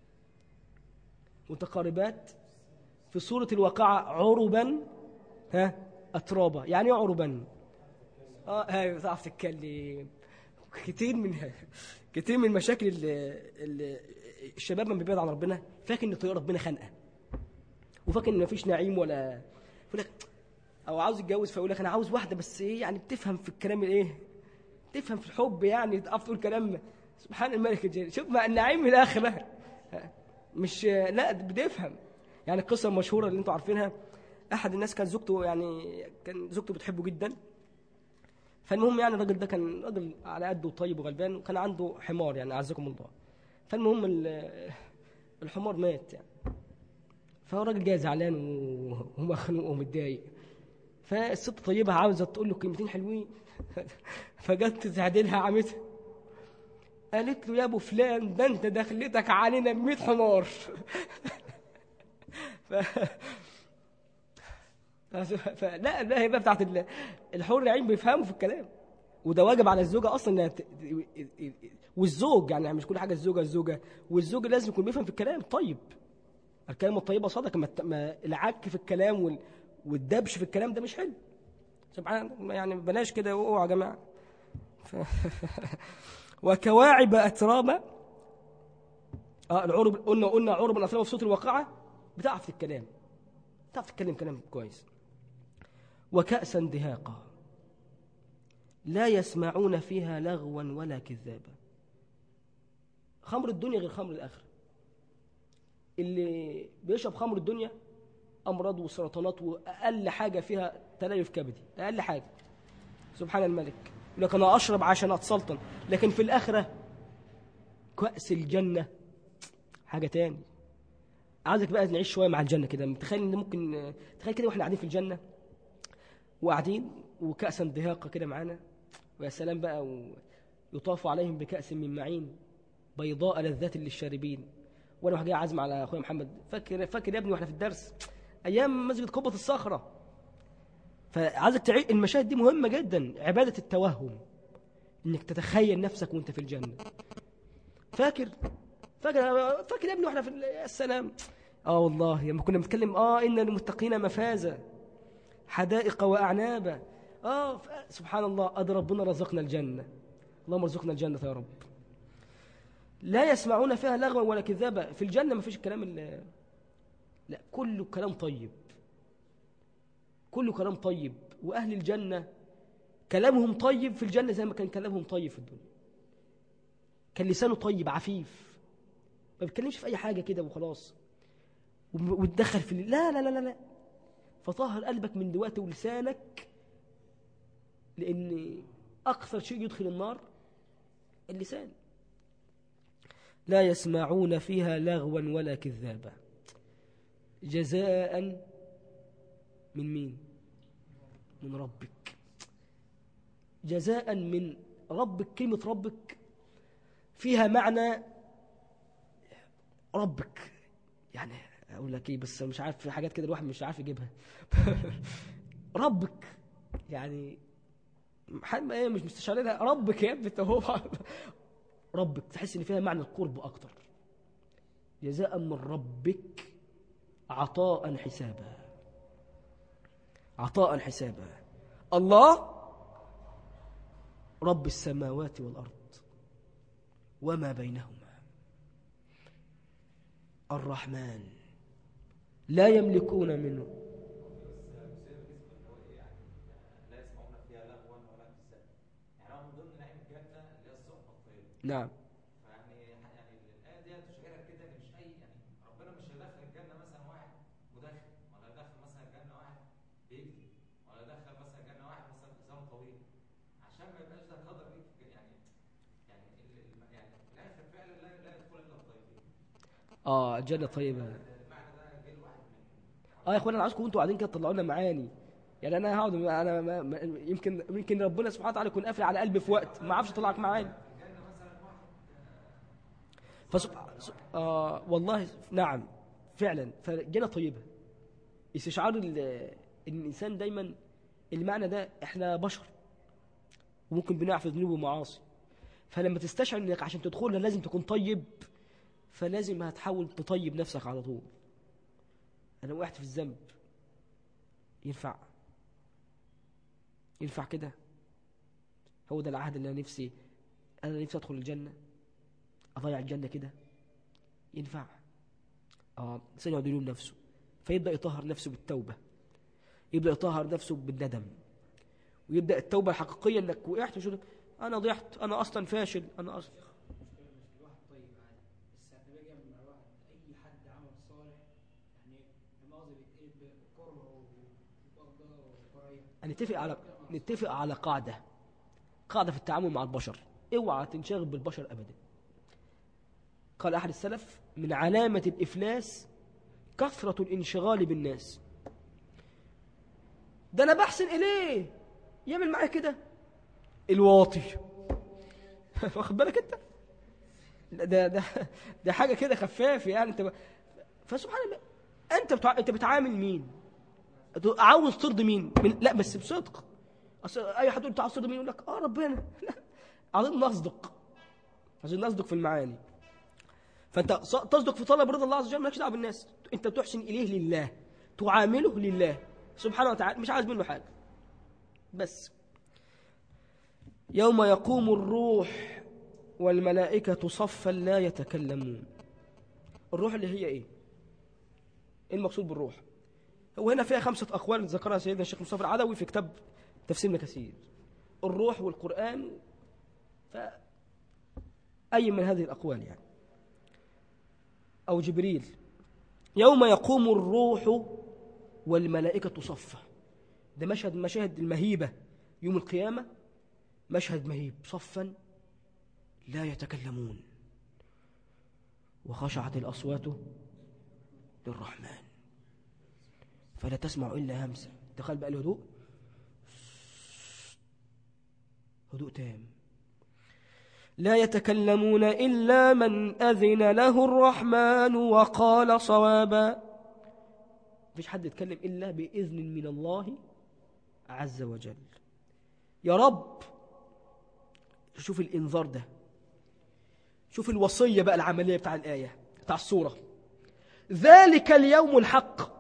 متقاربات في صورة الواقعة عربا ها أترابا يعني إيه عربا اه ايوه تعرف تتكلم كتير من كتير من مشاكل ال ال الشباب لما بيبعد عن ربنا فاكر ان طريق ربنا خانقه وفاكر ان مفيش نعيم ولا يقول لك او عاوز يتجوز فيقول لك انا عاوز واحده بس ايه يعني بتفهم في الكلام الايه تفهم في الحب يعني تقف تقول كلام سبحان الملك الجليل شوف مع النعيم من الاخره مش لا بتفهم يعني القصه المشهوره اللي انتوا عارفينها احد الناس كان زوجته يعني كان زوجته بتحبه جدا فالمهم يعني الراجل ده كان راجل على قده طيب وغلبان وكان عنده حمار يعني اعزكم الله فالمهم ال- الحمار مات يعني فهو الراجل جاي زعلان و- ومخنوق ومتضايق فالست طيبة عاوزة تقول له كلمتين حلوين فجت تعدلها عمتها قالت له يا ابو فلان ده انت دخلتك علينا ب 100 حمار ف... فلا لا هي بقى بتاعت ال- الحور العين بيفهموا في الكلام وده واجب على الزوجه اصلا انها ت- والزوج يعني مش كل حاجه الزوجه الزوجه والزوج لازم يكون بيفهم في الكلام طيب الكلام الطيبه صدقه ما, الت- ما العك في الكلام وال... والدبش في الكلام ده مش حلو سبحان الله يعني بلاش كده اوعوا يا جماعه ف... وكواعب اترابا اه العرب قلنا قلنا عرب الاتراب في صوت الواقعه بتعرف الكلام بتعرف تتكلم كلام كويس وكأسا دهاقا لا يسمعون فيها لغوا ولا كذابا خمر الدنيا غير خمر الآخرة اللي بيشرب خمر الدنيا أمراض وسرطانات وأقل حاجة فيها تليف كبدي أقل حاجة سبحان الملك يقول لك أنا أشرب عشان أتسلطن لكن في الآخرة كأس الجنة حاجة تاني عايزك بقى نعيش شويه مع الجنه كده تخيل ان ممكن تخيل كده واحنا قاعدين في الجنه وقاعدين وكأسا دهاقه كده معانا ويا سلام بقى ويطاف عليهم بكأس من معين بيضاء لذات للشاربين وانا واحد جاي عازم على اخويا محمد فاكر فاكر يا ابني واحنا في الدرس ايام مسجد قبة الصخره فعايزك تعيش المشاهد دي مهمه جدا عباده التوهم انك تتخيل نفسك وانت في الجنه فاكر فاكر فاكر يا ابني واحنا في ال- يا سلام اه والله لما كنا بنتكلم اه ان للمتقين مفازا حدائق واعنابا اه ف- سبحان الله ادى ربنا رزقنا الجنه اللهم ارزقنا الجنه يا رب لا يسمعون فيها لغوا ولا كذابا في الجنه ما فيش الكلام ال- لا كله كلام طيب كله كلام طيب واهل الجنه كلامهم طيب في الجنه زي ما كان كلامهم طيب في الدنيا كان لسانه طيب عفيف ما بيتكلمش في اي حاجه كده وخلاص وم- وتدخل في ال- لا لا لا لا لا فطهر قلبك من دلوقتي ولسانك لان اكثر شيء يدخل النار اللسان لا يسمعون فيها لغوا ولا كذابا جزاء من مين من ربك جزاء من ربك كلمه ربك فيها معنى ربك يعني اقول لك ايه بس مش عارف في حاجات كده الواحد مش عارف يجيبها ربك يعني حد ايه مش مستشعرينها ربك يا ابني انت هو ربك تحس ان فيها معنى القرب اكتر جزاء من ربك عطاء حسابا عطاء حسابا الله رب السماوات والارض وما بينهما الرحمن لا يملكون منه
لا يسمعون فيها لغوا ولا كذابا يعني هو من ضمن نعيم الجنه اللي هي الصحبه الطيبه
نعم
فيعني يعني الايه دي تشعرك كده ان مش اي يعني ربنا مش هيدخل الجنه مثلا واحد مدخن ولا يدخل مثلا الجنه واحد بيكذب ولا يدخل مثلا الجنه واحد مثلا لسانه طويل عشان ما يبقاش ده قدر ليك في الج- يعني يعني ال- ال- يعني في الاخر فعلا لا لا يدخل الا الطيبين
اه الجنه طيبه
المعنى ده جه الواحد من
اه يا اخوانا انا عايزكم انتوا قاعدين كده تطلعوا لنا معاني يعني انا هقعد انا ما ما يمكن يمكن ربنا سبحانه وتعالى يكون قافل على قلبي في وقت ما اعرفش اطلعك معاني فسب... سب... آه والله نعم فعلا فالجنه طيبه استشعار ال... ان الانسان دايما المعنى ده احنا بشر وممكن بنقع في ذنوب ومعاصي فلما تستشعر انك عشان تدخلها لازم تكون طيب فلازم هتحاول تطيب نفسك على طول انا وقعت في الذنب ينفع ينفع كده هو ده العهد اللي انا نفسي انا نفسي ادخل الجنه اضيع الجنه كده ينفع اه الانسان يقعد يلوم نفسه فيبدا يطهر نفسه بالتوبه يبدا يطهر نفسه بالندم ويبدا التوبه الحقيقيه انك وقعت وشو انا ضيعت انا اصلا فاشل انا اصلا
المشكلة مش الواحد طيب عادي بس لما باجي اعمل مع الواحد اي حد عمل صالح يعني المؤاخذة بيتقلب بكره وبغضة وكراهية
نتفق على نتفق على قاعده قاعده في التعامل مع البشر اوعى تنشغل بالبشر ابدا قال احد السلف من علامه الافلاس كثره الانشغال بالناس ده انا بحسن اليه يعمل معايا كده الواطي واخد بالك انت ده ده ده حاجه كده خفاف يعني انت ب- فسبحان الله انت بتع... انت بتعامل مين عاوز ترضي مين من... لا بس بصدق اصل اي حد يقول انت عاوز ترضي مين يقول لك اه ربنا لا عايزين نصدق عايزين نصدق في المعاني فانت ص- تصدق في طلب رضا الله عز وجل مالكش دعوه بالناس انت تحسن اليه لله تعامله لله سبحانه وتعالى مش عايز منه حاجه بس يوم يقوم الروح والملائكة صفا لا يتكلمون الروح اللي هي ايه ايه المقصود بالروح هو هنا فيها خمسة أقوال ذكرها سيدنا الشيخ مصطفى العدوي في كتاب تفسير ابن كثير الروح والقرآن ف أي من هذه الأقوال يعني أو جبريل يوم يقوم الروح والملائكة صفا ده مشهد من مشاهد المهيبة يوم القيامة مشهد مهيب صفا لا يتكلمون وخشعت الأصوات للرحمن فلا تسمع إلا همسة تخيل بقى الهدوء هدوء تام لا يتكلمون إلا من أذن له الرحمن وقال صوابا مفيش حد يتكلم إلا بإذن من الله عز وجل يا رب شوف الإنذار ده شوف الوصية بقى العملية بتاع الآية بتاع السورة ذلك اليوم الحق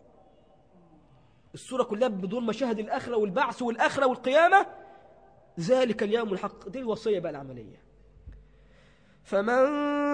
السورة كلها بدون مشاهد الآخرة والبعث والآخرة والقيامة ذلك اليوم الحق دي الوصية بقى العملية فمن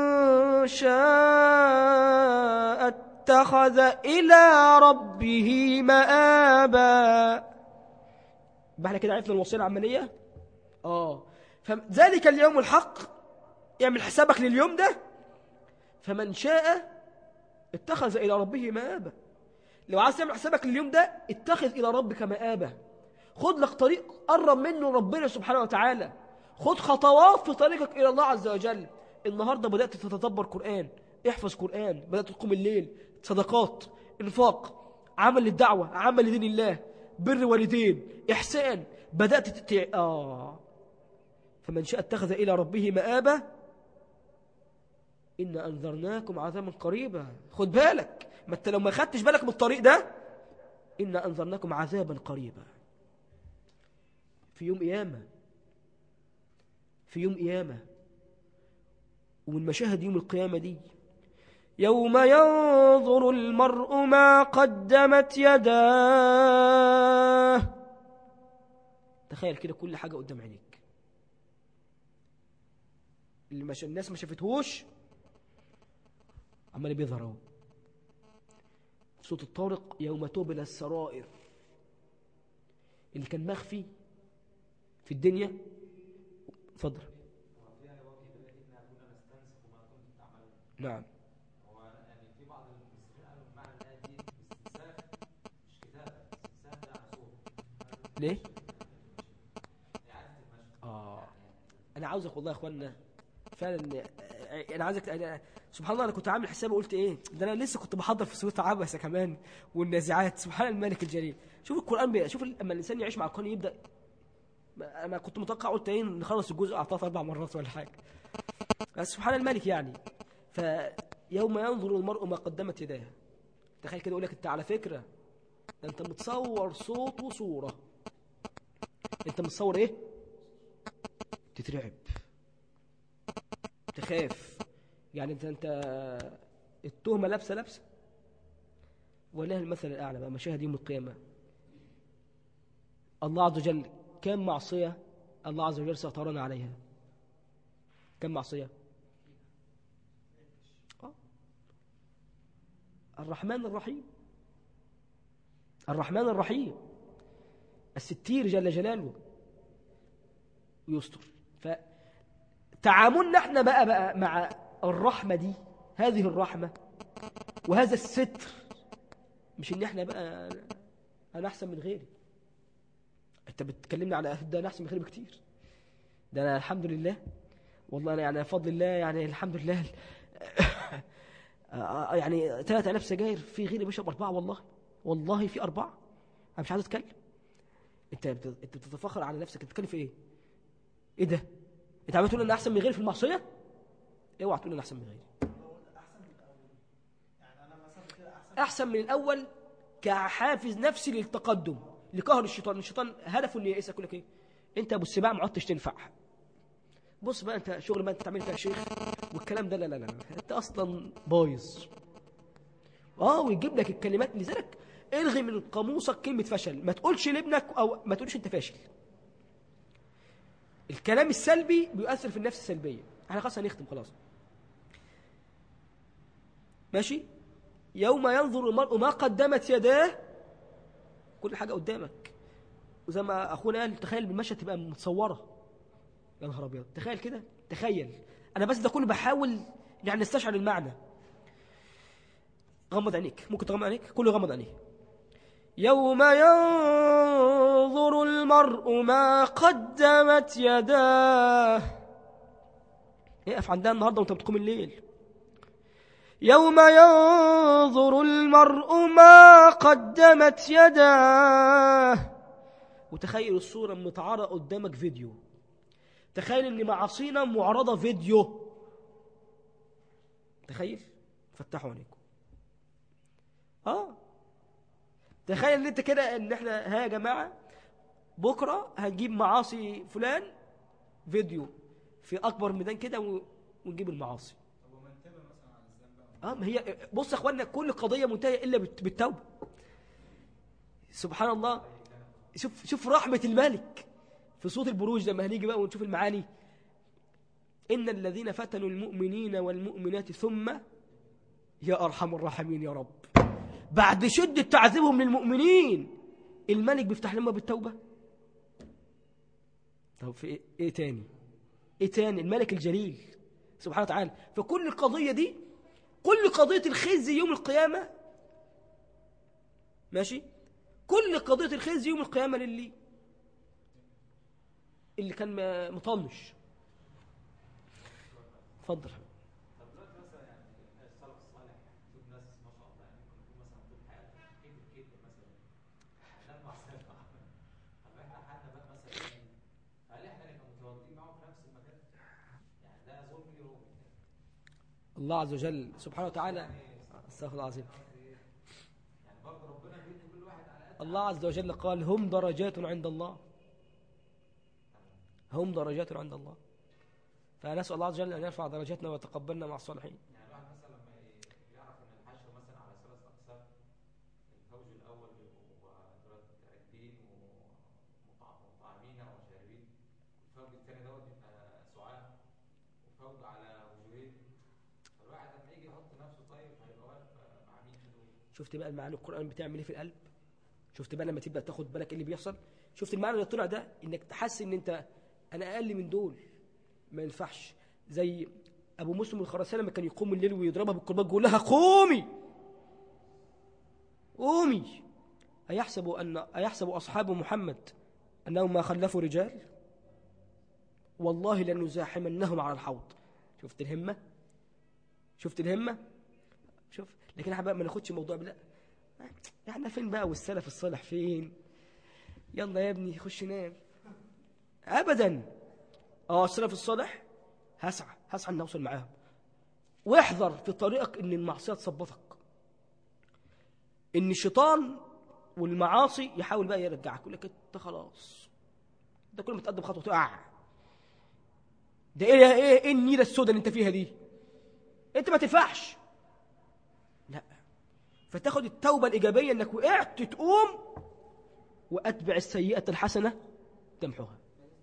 شاء اتخذ إلى ربه مآبا يبقى احنا كده عرفنا الوصية العملية اه فذلك اليوم الحق اعمل حسابك لليوم ده فمن شاء اتخذ إلى ربه مآبا لو عايز تعمل حسابك لليوم ده اتخذ إلى ربك مآبا خد لك طريق قرب منه ربنا سبحانه وتعالى خد خطوات في طريقك إلى الله عز وجل النهاردة بدأت تتدبر قرآن احفظ قرآن بدأت تقوم الليل صدقات انفاق عمل للدعوة عمل لدين الله بر والدين إحسان بدأت تتع... آه فمن شاء اتخذ إلى ربه مآبا إن أنذرناكم عذابا قريبا خد بالك ما انت لو ما خدتش بالك من الطريق ده إن أنذرناكم عذابا قريبا في يوم قيامة في يوم قيامة ومن مشاهد يوم القيامة دي يوم ينظر المرء ما قدمت يداه تخيل كده كل حاجة قدام عينيك اللي مش الناس ما شافتهوش عمال بيظهر اهو صوت الطارق يوم تبلى السرائر اللي كان مخفي في الدنيا اتفضل
هو فيها برضه كده إنا كنا نستنسخ ما كنتم تعملون
نعم
هو يعني في بعض المفسرين قالوا معنى الآية دي استنساخ مش كتابة استنساخ ده يعني صوت
ليه
إعادة المشهد
اه انا عاوزك والله يا اخوانا فعلا آه، انا عايزك أنا سبحان الله انا كنت عامل حسابي قلت ايه ده انا لسه كنت بحضر في سوره عبسه كمان والنازعات سبحان الملك الجليل شوف القران بي... شوف لما الانسان يعيش مع القران يبدا ما- انا كنت متوقع قلت ايه نخلص الجزء اعطاه اربع مرات ولا حاجه بس سبحان الملك يعني فيوم ينظر المرء ما قدمت يداه تخيل كده يقول لك انت على فكره ده انت متصور صوت وصوره انت متصور ايه تترعب تخاف يعني انت انت التهمه لابسه لابسه ولله المثل الاعلى بقى مشاهد يوم القيامه الله عز وجل كم معصيه الله عز وجل سيطرنا عليها كم معصيه آه. الرحمن الرحيم الرحمن الرحيم الستير جل جلاله يستر فتعاملنا احنا بقى بقى مع الرحمة دي هذه الرحمة وهذا الستر مش ان احنا بقى انا احسن من غيري انت بتكلمني على ده انا احسن من غيري بكتير ده انا الحمد لله والله انا يعني بفضل الله يعني الحمد لله آه، يعني 3000 سجاير في غيري بيشرب اربعه والله والله في اربعه انا مش عايز اتكلم انت بت- انت بتتفخر على نفسك انت بتتكلم في ايه؟ ايه ده؟ انت عمال تقول ان احسن من غيري في المعصيه؟ اوعى تقول ان احسن من غيري
احسن من الاول يعني انا مثلا كده احسن
احسن من الاول كحافز نفسي للتقدم لقهر الشيطان الشيطان هدفه انه يئسك يقول لك ايه انت ابو السباع ما عدتش تنفع بص بقى انت شغل ما انت تعمل فيها شيخ والكلام ده لا لا لا لا. انت اصلا بايظ اه ويجيب لك الكلمات لذلك الغي من قاموسك كلمه فشل ما تقولش لابنك او ما تقولش انت فاشل الكلام السلبي بيؤثر في النفس السلبيه احنا خلاص هنختم خلاص ماشي يوم ينظر المرء ما قدمت يداه كل حاجة قدامك وزي ما أخونا قال تخيل المشهد تبقى متصورة يا نهار أبيض تخيل كده تخيل أنا بس ده كله بحاول يعني نستشعر المعنى غمض عينيك ممكن تغمض عينيك كله غمض عينيه يوم ينظر المرء ما قدمت يداه اقف عندها النهارده وانت بتقوم الليل يوم ينظر المرء ما قدمت يداه وتخيل الصورة متعارضة قدامك فيديو تخيل ان معاصينا معرضة فيديو تخيل فتحوا عينيكم اه تخيل ان انت كده ان احنا ها يا جماعة بكرة هنجيب معاصي فلان فيديو في اكبر ميدان كده و- ونجيب المعاصي
طب ومن تاب مثلا عن الذنب بقى
اه ما هي بص يا اخوانا كل قضيه منتهيه الا بالت- بالتوبه سبحان الله شوف شوف رحمه الملك في صوت البروج لما هنيجي بقى ونشوف المعاني ان الذين فتنوا المؤمنين والمؤمنات ثم يا ارحم الراحمين يا رب بعد شده تعذيبهم للمؤمنين الملك بيفتح لهم بالتوبه طب في ايه, إيه تاني ايه تاني الملك الجليل سبحانه وتعالى فكل القضيه دي كل قضية الخزي يوم القيامة ماشي كل قضية الخزي يوم القيامة للي اللي كان م- مطنش اتفضل
طب دلوقتي مثلا يعني السلف الصالح شوف ناس ما شاء الله يعني ممكن يكون مثلا طول حياتهم كبر كبر مثلا عشان معصيه طب احنا حالنا بقى مثلا إيه؟ هل احنا نبقى متواضعين معاهم في نفس المكان؟ يعني ده ظلم ليهم
الله عز وجل سبحانه وتعالى استغفر الله العظيم
يعني برضه ربنا بيدي كل واحد على قد
الله عز وجل قال هم درجات عند الله هم درجات عند الله فنسأل الله عز وجل أن يرفع درجاتنا ويتقبلنا مع الصالحين
يعني الواحد مثلا لما ي- يعرف ان الحشر مثلا على ثلاث اقسام الفوج الاول بيبقوا دولت راكبين ومطعمين وشاربين الفوج الثاني دوت بيبقى سعاة وفوج على وجوهين فالواحد لما يجي يحط نفسه طيب هيبقى واقف مع مين في دول؟
شفت بقى المعاني القرآن بتعمل ايه في القلب شفت بقى لما تبدأ تاخد بالك ايه اللي بيحصل شفت المعنى اللي طلع ده انك تحس ان انت انا اقل من دول ما ينفعش زي ابو مسلم الخراساني لما كان يقوم الليل ويضربها بالكرباج يقول لها قومي قومي ايحسب ان ايحسب اصحاب محمد انهم ما خلفوا رجال والله لنزاحمنهم على الحوض شفت الهمه شفت الهمه شوف لكن احنا بقى ما ناخدش موضوع لا احنا فين بقى والسلف الصالح فين يلا يا ابني خش نام ابدا اه السلف الصالح هسعى هسعى ان اوصل معاهم واحذر في طريقك ان المعصيه تصبطك ان الشيطان والمعاصي يحاول بقى يرجعك يقول لك انت خلاص ده كل ما تقدم خطوه تقع ده ايه ايه ايه النيله السوداء اللي انت فيها دي انت ما تنفعش لا فتاخد التوبه الايجابيه انك وقعت تقوم واتبع السيئه الحسنه تمحوها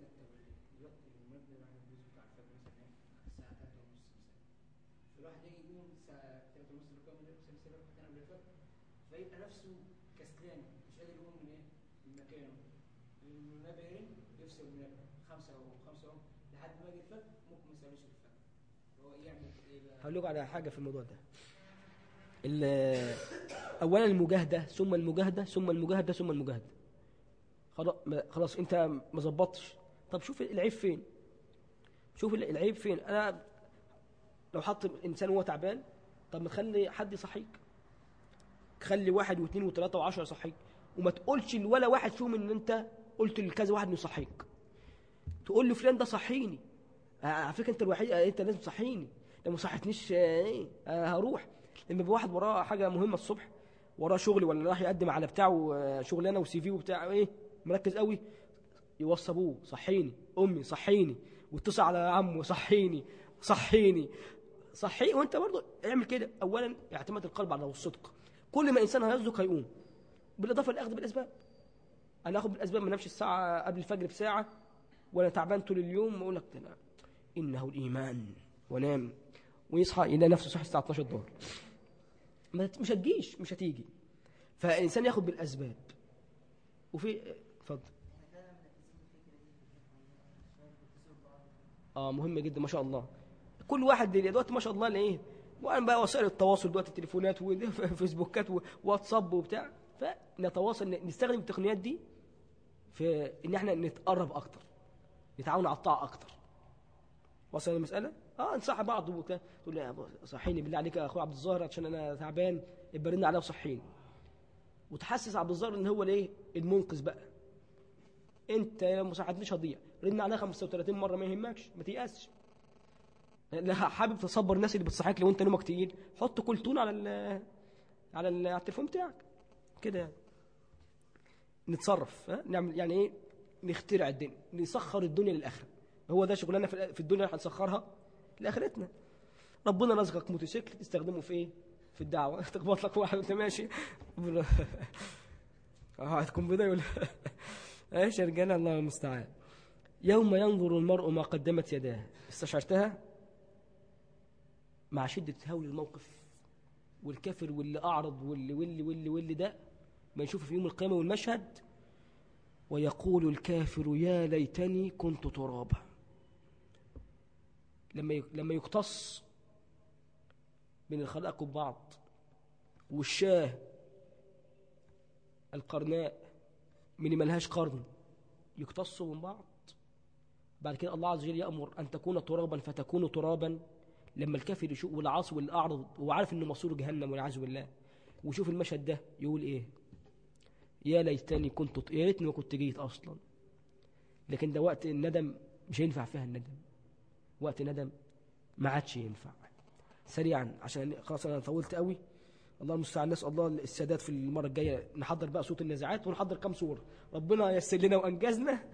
الواحد يجي يقوم الساعة 3 ونص القيام الليل مثلا سبب حتى قبل الفجر فيبقى نفسه كسلان مش قادر يقوم من ايه؟ من مكانه المنبه يرن يفصل المنبه خمسة أو خمسة أو لحد ما يجي الفجر ممكن ما يصليش الفجر هو يعمل ايه بقى؟
هقول لكم على حاجه في الموضوع ده ال- اولا المجاهده ثم المجاهده ثم المجاهده ثم المجاهده خلاص ما- خلاص انت ما ظبطتش طب شوف العيب فين شوف العيب فين انا لو حط انسان وهو تعبان طب ما تخلي حد يصحيك خلي واحد واثنين وثلاثه وعشرة يصحيك وما تقولش ولا واحد فيهم ان انت قلت لكذا واحد انه يصحيك تقول له فلان ده صحيني آه، على فكره انت الوحيد آه، انت لازم تصحيني لو ما صحتنيش آه، ايه آه، هروح لما يبقى واحد وراه حاجه مهمه الصبح وراه شغل ولا راح يقدم على بتاعه آه، شغلانه وسي في وبتاع ايه مركز قوي يوصى ابوه صحيني امي صحيني واتصل على عمه صحيني صحيني صحي وانت برضه اعمل كده اولا اعتماد القلب على الصدق كل ما انسان هيصدق هيقوم بالاضافه للاخذ بالاسباب انا اخذ بالاسباب ما انامش الساعه قبل الفجر بساعه وانا تعبان طول اليوم واقول لك ده أنا انه الايمان وانام ويصحى يلاقي نفسه صحي الساعه 12 الظهر ما ت- مش هتجيش مش هتيجي فالانسان ياخد بالاسباب وفي اتفضل اه مهم جدا ما شاء الله كل واحد دلوقتي ما شاء الله ايه وانا بقى وسائل التواصل دلوقتي التليفونات وفيسبوكات وواتساب وبتاع فنتواصل نستخدم التقنيات دي في ان احنا نتقرب اكتر نتعاون على الطاعه اكتر وصل المساله اه نصح بعض وبتاع تقول لي يا أبو صحيني بالله عليك يا اخويا عبد الظاهر عشان انا تعبان ابقى رن عليا وصحيني وتحسس عبد الظاهر ان هو الايه المنقذ بقى انت لو ما صحتنيش هضيع رن عليها 35 مره ما يهمكش ما تيأسش لا حابب تصبر الناس اللي بتصحيك لو انت نومك تقيل حط كلتون على ال على ال- على التليفون بتاعك كده يعني نتصرف ها؟ نعمل يعني ايه نخترع الدنيا نسخر الدنيا للاخره هو ده شغلنا في في الدنيا اللي هنسخرها لاخرتنا ربنا رزقك موتوسيكل تستخدمه في ايه في الدعوه تخبط لك واحد وانت ماشي اه هتكون بدايه ولا ايش يا رجاله الله المستعان يوم ينظر المرء ما قدمت يداه استشعرتها مع شدة هول الموقف والكافر واللي أعرض واللي واللي واللي واللي ده ما يشوف في يوم القيامة والمشهد ويقول الكافر يا ليتني كنت ترابا لما ي- لما يقتص بين الخلائق وبعض والشاه القرناء من اللي ملهاش قرن يقتصوا من بعض بعد كده الله عز وجل يأمر أن تكون ترابا فتكون ترابا لما الكافر يشوف والعاصي والأعرض هو عارف إنه مصيره جهنم والعياذ بالله ويشوف المشهد ده يقول إيه يا ليتني كنت ط- يا ريتني ما كنت جيت أصلا لكن ده وقت الندم مش هينفع فيها الندم وقت ندم ما عادش ينفع سريعا عشان خلاص أنا طولت قوي الله المستعان نسأل الله السادات في المرة الجاية نحضر بقى صوت النزاعات ونحضر كام صورة ربنا يسر لنا وأنجزنا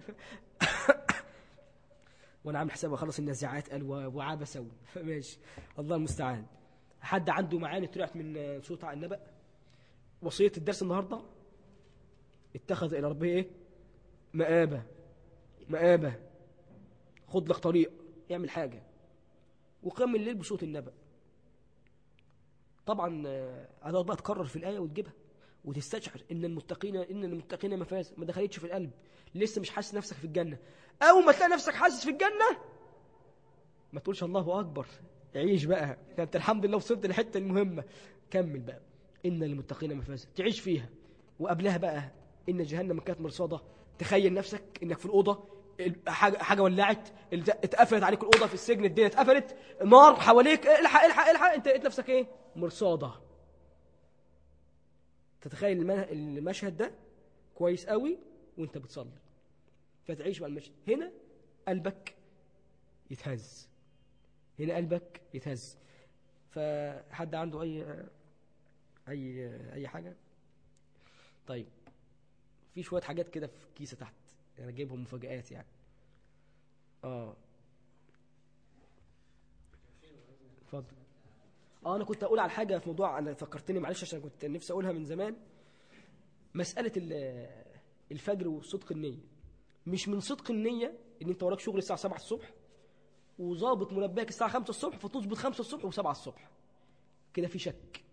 وانا عامل حساب اخلص النزاعات قال و- وعبس أوي. ماشي الله المستعان حد عنده معاني طلعت من صوت على النبأ وصية الدرس النهاردة اتخذ إلى ربه إيه مآبة مآبة خد لك طريق اعمل حاجة وقام الليل بصوت النبأ طبعا آه، هتقعد بقى تكرر في الآية وتجيبها وتستشعر ان المتقين ان المتقين مفاز ما دخلتش في القلب لسه مش حاسس نفسك في الجنة اول ما تلاقي نفسك حاسس في الجنة ما تقولش الله اكبر عيش بقى ده انت الحمد لله وصلت للحته المهمه كمل بقى ان للمتقين مفازا تعيش فيها وقبلها بقى ان جهنم كانت مرصاده تخيل نفسك انك في الاوضه حاجه حاجه ولعت اتقفلت عليك الاوضه في السجن الدنيا اتقفلت نار حواليك الحق الحق الحق انت لقيت نفسك ايه مرصاده تتخيل المه- المشهد ده كويس قوي وانت بتصلي فتعيش مع المشهد هنا قلبك يتهز هنا قلبك يتهز فحد عنده اي اي اي حاجه طيب في شويه حاجات كده في كيسه تحت انا جايبهم مفاجآت يعني اه اتفضل اه انا كنت اقول على حاجه في موضوع انا فكرتني معلش عشان كنت نفسي اقولها من زمان مساله ال- الفجر وصدق النيه مش من صدق النيه ان انت وراك شغل الساعه 7 الصبح وظابط منبهك الساعه 5 الصبح فتظبط 5 الصبح و7 الصبح كده في شك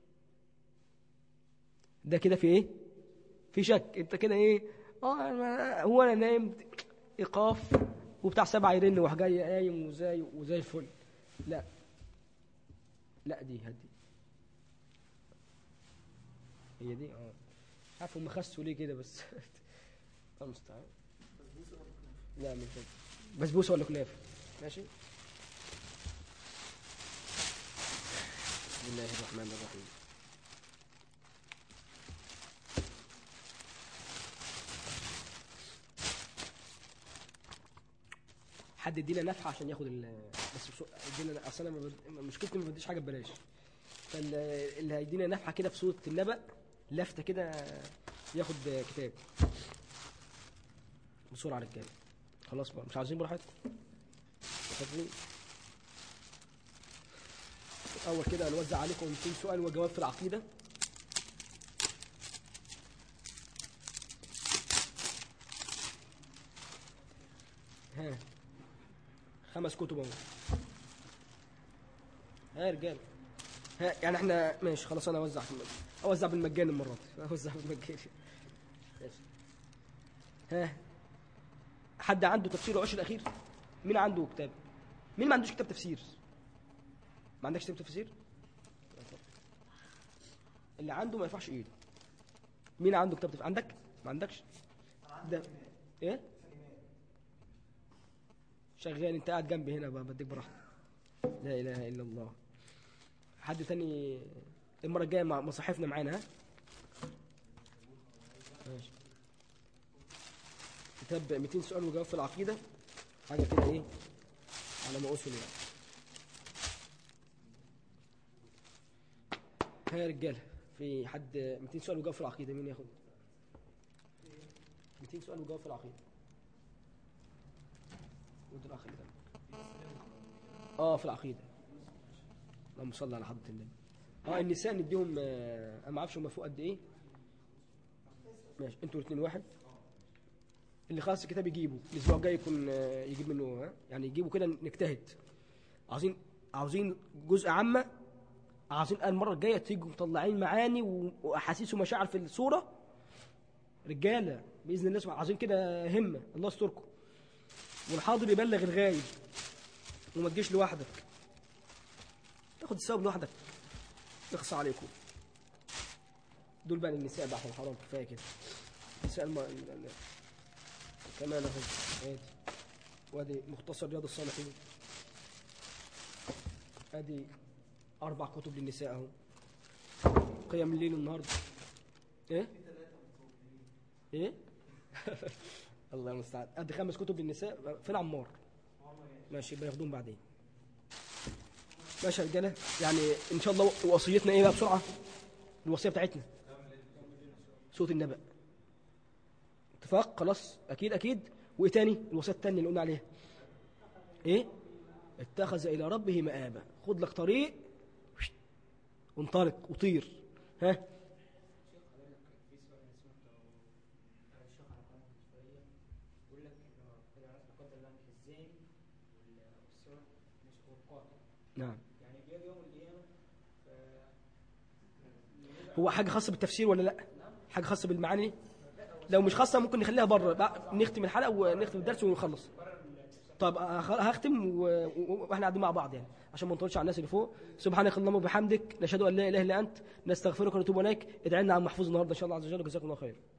ده كده في ايه في شك انت كده ايه اه أنا- هو انا نايم ايقاف وبتاع سبعة يرن وراح جاي قايم وزي وزي الفل لا لا دي هدي هي دي اه مش عارف هم خسوا ليه كده بس الله المستعان لا مش كده بسبوسه ولا كنافه ماشي بسم الله الرحمن الرحيم حد يدينا نفحه عشان ياخد ال بس بسو... يدينا اصل انا ما بد... مشكلتي ما بديش حاجه ببلاش فاللي هيدينا نفحه كده في سوره النبأ لفته كده ياخد كتاب بسرعه رجاله خلاص بقى مش عايزين براحتكم فاكرين اول كده هنوزع عليكم 200 سؤال وجواب في العقيده ها خمس كتب اهو ها يا رجاله ها يعني احنا ماشي خلاص انا اوزع في المجان اوزع بالمجان المره دي اوزع بالمجان ماشي ها حد عنده تفسير العشر الاخير مين عنده كتاب مين ما عندوش كتاب تفسير ما عندكش كتاب تفسير اللي عنده ما يرفعش ايده مين عنده كتاب تفسير عندك ما عندكش ده ايه شغال انت قاعد جنبي هنا بقى بديك براحتك لا اله الا الله حد تاني المره الجايه مع مصاحفنا معانا ها ماشي كتاب 200 سؤال وجواب في العقيده حاجه كده ايه على ما اصل يعني ها يا رجاله في حد 200 سؤال وجواب في العقيده مين ياخد 200 سؤال وجواب في العقيده ودي الاخ اللي جنبك. اه في العقيده اللهم صل على حضره النبي اه النساء نديهم آه، انا ما اعرفش هم فوق قد ايه ماشي انتوا الاثنين واحد اللي خلص الكتاب يجيبه الاسبوع الجاي يكون آه، يجيب منه ها يعني يجيبه كده نجتهد عاوزين عاوزين جزء عامه عاوزين المره الجايه تيجوا مطلعين معاني و- واحاسيس ومشاعر في الصوره رجاله باذن الله سبحانه عاوزين كده همه الله يستركم والحاضر يبلغ الغايب وما تجيش لوحدك تاخد الثواب لوحدك يخص عليكم دول بقى النساء بقى حرام كفايه كده النساء الم... ال- ال- كمان اهو ادي وادي مختصر رياض الصالحين ادي اربع كتب للنساء اهو قيام الليل النهارده ايه ايه الله المستعان ادي خمس كتب للنساء فين عمار ماشي يبقى ياخدوهم بعدين ماشي يا رجاله يعني ان شاء الله وصيتنا ايه بقى بسرعه الوصيه بتاعتنا صوت النبأ اتفاق خلاص اكيد اكيد وايه تاني الوصيه التانيه اللي قلنا عليها ايه اتخذ الى ربه مآبا خد لك طريق وانطلق وطير ها
شيخ حضرتك في سؤال انا سمعته الشيخ على قناه الاسبوعيه بيقول لك انه كده لا قدر الله الحزام والسرعه مش والقاتل
نعم
يعني بيجي يوم القيامه ف
هو حاجه خاصه بالتفسير ولا لا حاجه خاصه بالمعاني لو مش خاصه ممكن نخليها بره بقى نختم الحلقه ونختم الدرس ونخلص طب هخ- هختم و- و- واحنا قاعدين مع بعض يعني عشان ما نطولش على الناس اللي فوق سبحانك اللهم وبحمدك نشهد ان لا اله الا انت نستغفرك ونتوب اليك ادعي لنا عن محفوظ النهارده ان شاء الله عز وجل وجزاكم الله خير